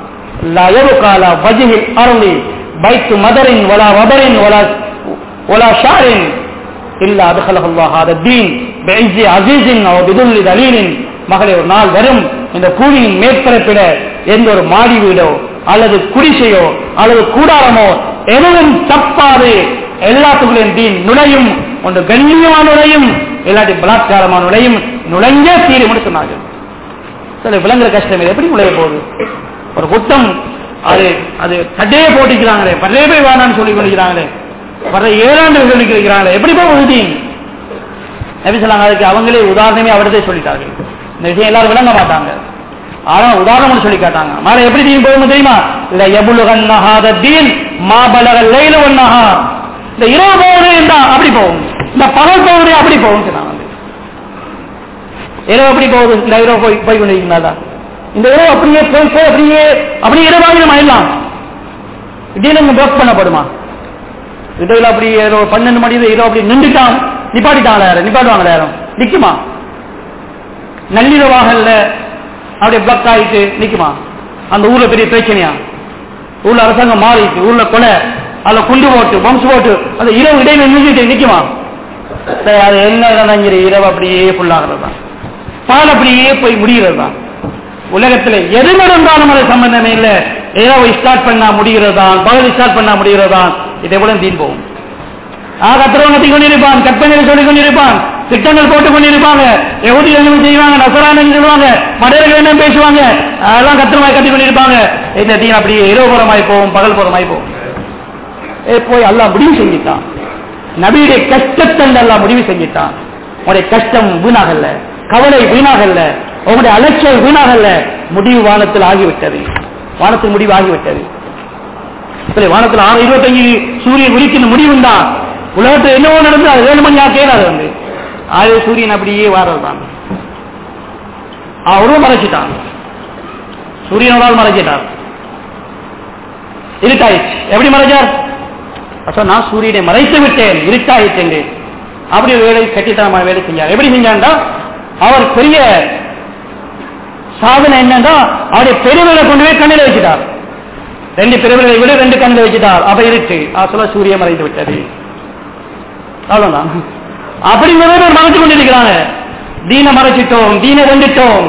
கால வஜில் அருளி பைத்து மதரின் ஒலா வபரின் ஒலா ஒலா ஷாரின் இல்ல அதுகலகுல்லாஹாத தீன் பெய்ஜி அசீசின் பிதுல்லி தலீலின் மகளே ஒரு நாள் வரும் இந்த பூமியின் மேற்பரப்பில எந்த ஒரு மாடி வீடோ அல்லது குடிசையோ அல்லது கூடாரமோ எதுவும் தப்பாது எல்லாத்துக்குள்ளையும் தீன் நுழையும் ஒன்று கண்ணியமான நுழையும் இல்லாட்டி பலாத்காரமான நுழையும் நுழைஞ்சே தீரும் சொன்னார்கள் சில விலங்குற கஷ்டம் இது எப்படி நுழைய போகுது ஒரு குத்தம் அது அது தட்டையே போட்டிக்கிறாங்களே பழைய போய் வேணான்னு சொல்லி கொண்டிருக்கிறாங்களே வர ஏழாண்டு சொல்லிக்கிறாங்களே எப்படி போய் உறுதி நபி சொல்லாங்க அதுக்கு அவங்களே உதாரணமே அவர்தே சொல்லிட்டார்கள் இந்த விஷயம் எல்லாரும் விளங்க மாட்டாங்க ஆனா உதாரணம் சொல்லி காட்டாங்க மாற எப்படி தீன் போகணும் தெரியுமா இல்ல எபுலுகன்னஹாத தீன் மாபலக லைல ஒன்னஹா இந்த இரவு போகுது என்றா அப்படி போகும் இந்த பகல் போகுது அப்படி போகும் சொன்னாங்க இரவு எப்படி போகுது இந்த இரவு போய் போய் கொண்டிருக்கிறதா இந்த இரவு அப்படியே போய் போய் அப்படியே அப்படியே இரவாகி நம்ம எல்லாம் திடீர்னு பிளாக் பண்ணப்படுமா இடையில அப்படி ஏதோ பன்னெண்டு மணி இரவு அப்படி நின்றுட்டான் நிப்பாட்டிட்டாங்களா யாரும் நிப்பாட்டுவாங்களா யாரும் நிக்குமா நள்ளிரவாகல அப்படியே பிளாக் ஆயிட்டு நிக்குமா அந்த ஊர்ல பெரிய பிரச்சனையா ஊர்ல அரசாங்கம் மாறிட்டு ஊர்ல கொலை அதுல குண்டு போட்டு பம்ஸ் போட்டு அந்த இரவு இடையில நின்றுட்டு நிக்குமா சரி, அது என்ன இருந்தாலும் சரி இரவு அப்படியே ஃபுல்லாகிறது தான் பால் அப்படியே போய் முடிகிறது தான் உலகத்துல எது நடந்தாலும் அது சம்பந்தமே இல்லை இரவு ஸ்டார்ட் பண்ணா முடிகிறதான் பகல் ஸ்டார்ட் பண்ணா முடிகிறதான் இதை விட தீன் போகும் ஆக கத்திரவங்க கத்தி கொண்டிருப்பான் கற்பனைகள் சொல்லிக் கொண்டிருப்பான் திட்டங்கள் போட்டுக் கொண்டிருப்பாங்க எகுதிகள் என்ன செய்வாங்க நசரான சொல்லுவாங்க மடையர்கள் என்ன பேசுவாங்க அதெல்லாம் கத்திரமாய் கத்தி கொண்டிருப்பாங்க இந்த தீன் அப்படியே இரவு புறமாய் போகும் பகல் புறமாய் போகும் ஏ, போய் அல்லாஹ் முடிவு செஞ்சிட்டான் நபியுடைய கஷ்டத்தை அல்லாஹ் முடிவு செஞ்சிட்டான் உங்களுடைய கஷ்டம் வீணாகல்ல கவலை வீணாகல்ல உங்களுடைய அலட்சியம் வீணாகல்ல முடிவு வானத்தில் ஆகிவிட்டது வானத்தில் முடிவு ஆகிவிட்டது சரி வானத்தில் ஆறு இருபத்தஞ்சு சூரியன் உரிக்கின்ற முடிவு தான் உலகத்தில் என்னவோ நடந்து அது ஏழு மணி ஆக்கே அது வந்து ஆறு சூரியன் அப்படியே வாரதுதான் அவரும் மறைச்சிட்டான் சூரியனோடால் மறைச்சிட்டார் இருட்டாயிடுச்சு எப்படி மறைச்சார் அப்ப நான் சூரியனை மறைத்து விட்டேன் இருட்டாயிட்டு அப்படி ஒரு வேலை கட்டித்தனமான வேலை செஞ்சார் எப்படி செஞ்சாண்டா அவர் பெரிய சாதனை என்னன்னா அவருடைய பெருவிலை கொண்டு போய் கண்ணில் வச்சுட்டார் ரெண்டு பெருவிலை விட ரெண்டு கண்ணில் வச்சுட்டார் அப்ப இருட்டு சொல்ல சூரியன் மறைந்து விட்டது அவ்வளவுதான் அப்படி நிறைய பேர் மறைச்சு கொண்டிருக்கிறாங்க தீன மறைச்சிட்டோம் தீன வெண்டுட்டோம்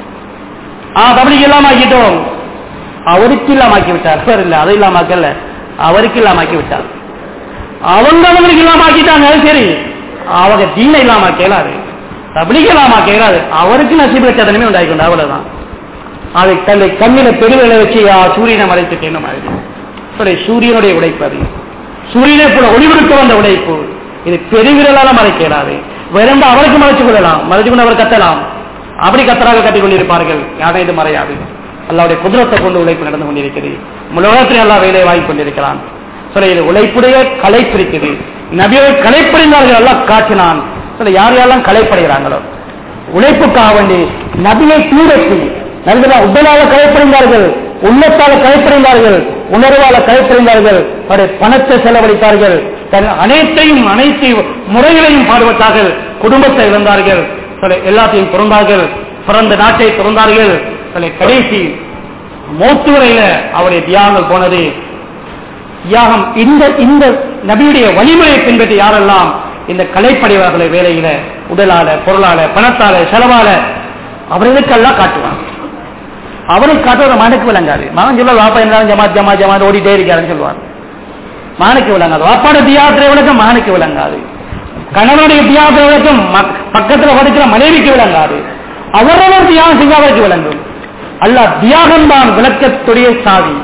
ஆ தபடிக்கு இல்லாம ஆக்கிட்டோம் அவருக்கு இல்லாம ஆக்கி விட்டார் அவர் இல்ல அதை இல்லாம ஆக்கல அவருக்கு இல்லாம ஆக்கி விட்டார் அவங்க அவங்களுக்கு இல்லாம ஆக்கிட்டாங்க அது சரி அவங்க தீன இல்லாம கேளாது தபடிக்கு இல்லாம கேளாது அவருக்கு நசீப சதனமே உண்டாக்கி அவ்வளவுதான் அதை தன்னை கண்ணில பெருவில வச்சு ஆ, சூரியனை மறைத்துட்டேன்னு மாதிரி சரி சூரியனுடைய உழைப்பு அது சூரியனை போல ஒளிவிருக்க வந்த உழைப்பு இது பெருவிரலால மறைக்கிறாரு வேறெந்த அவருக்கு மறைச்சு கொள்ளலாம் மறைச்சு கொண்டு அவர் கத்தலாம் அப்படி கத்தராக கட்டிக் கொண்டிருப்பார்கள் யாரும் இது மறையாது அல்லாவுடைய குதிரத்தை கொண்டு உழைப்பு நடந்து கொண்டிருக்கிறது உலகத்தில் எல்லா வேலையை வாங்கி கொண்டிருக்கிறான் சொல்ல இது உழைப்புடைய களைப்பு இருக்குது நபியை களைப்படைந்தார்கள் எல்லாம் காட்டினான் சொல்ல யார் யாரெல்லாம் களைப்படைகிறாங்களோ உழைப்புக்காக வேண்டி நபியை தூரத்தி நபிகளா உடலால களைப்படைந்தார்கள் உள்ளத்தால களைப்படைந்தார்கள் உணர்வால களைப்படைந்தார்கள் அவருடைய பணத்தை செலவழித்தார்கள் தன் அனைத்தையும் அனைத்து முறைகளையும் பாடுபட்டார்கள் குடும்பத்தை இழந்தார்கள் சில எல்லாத்தையும் பிறந்தார்கள் பிறந்த நாட்டை பிறந்தார்கள் சில கடைசி மோத்து வரையில அவருடைய தியாகங்கள் போனது தியாகம் இந்த இந்த நபியுடைய வழிமுறையை பின்பற்றி யாரெல்லாம் இந்த கலைப்படைவார்களை வேலையில உடலால பொருளால பணத்தால செலவால அவர்களுக்கெல்லாம் காட்டுவாங்க அவரை காட்டுற மகனுக்கு விளங்காது மகன் சொல்ல வாப்பா இருந்தாலும் ஜமாத் ஜமாத் ஜமாத் ஓடிட்டே இருக்காருன்னு சொல்லுவார் மகனுக்கு விளங்காது வாப்பாட தியாகத்திரை விளக்கம் மகனுக்கு விளங்காது கணவனுடைய தியாகத்திரை விளக்கம் மக்- பக்கத்துல படிக்கிற மனைவிக்கு விளங்காது அவரவர் தியாகம் செய்யாதவருக்கு விளங்கும் அல்ல தியாகம் தான் விளக்கத்துடைய சாவி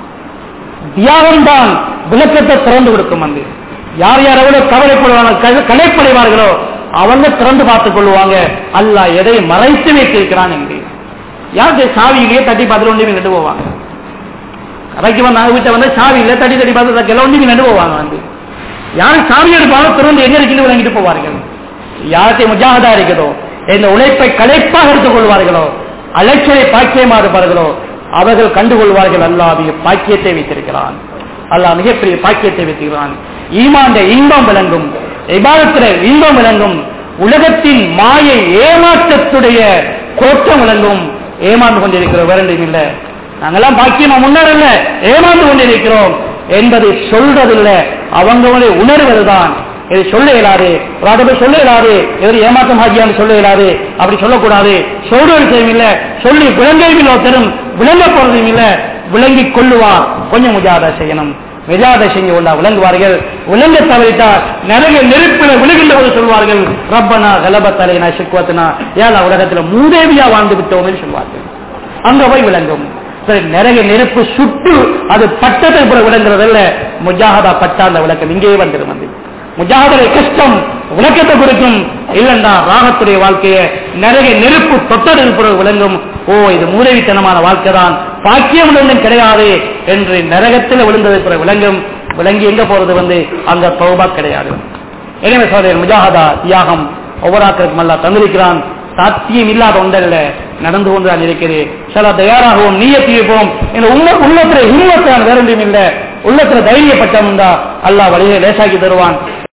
தியாகம் தான் விளக்கத்தை திறந்து கொடுக்கும் வந்து யார் யார் எவ்வளவு கவலைப்படுவாங்க கலைப்படைவார்களோ அவங்க திறந்து பார்த்துக் கொள்வாங்க அல்லாஹ் எதை மறைத்து வைத்திருக்கிறான் என்று யாருக்கு சாவியிலேயே தட்டி பார்த்துட்டு ஒன்றுமே நட்டு போவாங்க கதைக்கு வந்தாங்க வீட்டை வந்து சாவியில தட்டி தட்டி பார்த்து எல்லாம் ஒன்றுமே நட்டு போவாங்க வந்து யாரு சாவி எடுப்பாங்க திறந்து எங்க இருக்குன்னு விளங்கிட்டு போவார்கள் யாருக்கு முஜாகதா இருக்குதோ இந்த உழைப்பை களைப்பாக எடுத்துக் கொள்வார்களோ அலைச்சலை பாக்கியமா இருப்பார்களோ அவர்கள் கண்டுகொள்வார்கள் அல்லாஹ் பாக்கியத்தை வைத்திருக்கிறான் அல்லாஹ் மிகப்பெரிய பாக்கியத்தை வைத்திருக்கிறான் ஈமாண்ட இன்பம் விளங்கும் இபாதத்தில இன்பம் விளங்கும் உலகத்தின் மாயை ஏமாற்றத்துடைய கோட்டம் விளங்கும் ஏமாந்து கொண்டிருக்கிறோம் வேறென்றும் இல்லை நாங்கெல்லாம் பாக்கியமா முன்னேறல ஏமாந்து கொண்டிருக்கிறோம் என்பதை சொல்றதில்லை அவங்களுடைய உணர்வதுதான் இது சொல்ல இயலாது ராடபை சொல்ல இயலாது எதிரி ஏமாற்றம் ஆகியான்னு சொல்ல இயலாது அப்படி சொல்லக்கூடாது சொல்றது செய்யவில்லை சொல்லி விளங்கவும் இல்லை ஒருத்தரும் விளங்க போறதும் இல்லை விளங்கி கொள்ளுவார் கொஞ்சம் முஜாதா செய்யணும் விஜாதை செஞ்சு கொண்டா விளங்குவார்கள் விளங்க தவறிட்டால் நிறைய நெருப்பில விழுகின்ற போது சொல்வார்கள் ரப்பனா கலபத்தலைனா சிக்குவத்தனா ஏழா உலகத்துல மூதேவியா வாழ்ந்து விட்டோம் என்று சொல்வார்கள் அங்க போய் விளங்கும் சரி நிறைய நெருப்பு சுட்டு அது பட்டத்தை போல விளங்குறதல்ல முஜாகதா பட்டா அந்த விளக்கம் இங்கேயே வந்துடும் வந்து முஜாகதை கஷ்டம் விளக்கத்தை கொடுக்கும் இல்லைண்டா ராகத்துடைய வாழ்க்கையை நிறைய நெருப்பு தொட்டதில் பிறகு விளங்கும் ஓ இது மூதவித்தனமான வாழ்க்கை தான் பாக்கியம் ஒன்றும் கிடையாது என்று நரகத்தில் விழுந்ததை பிறகு விளங்கும் விளங்கி எங்க போறது வந்து அங்க தௌபா கிடையாது எனவே சோதரர் முஜாகதா தியாகம் ஒவ்வொரு ஆக்களுக்கும் அல்லா தந்திருக்கிறான் சாத்தியம் இல்லாத ஒன்றல்ல நடந்து கொண்டு தான் இருக்கிறேன் சில தயாராகவும் நீயத்தி வைப்போம் இந்த உள்ள உள்ளத்துல ஹிம்மத்தான் வேற ஒன்றும் இல்லை உள்ளத்துல தைரியப்பட்டம் உண்டா அல்லாஹ் வழியை லேசாக்கி தருவான்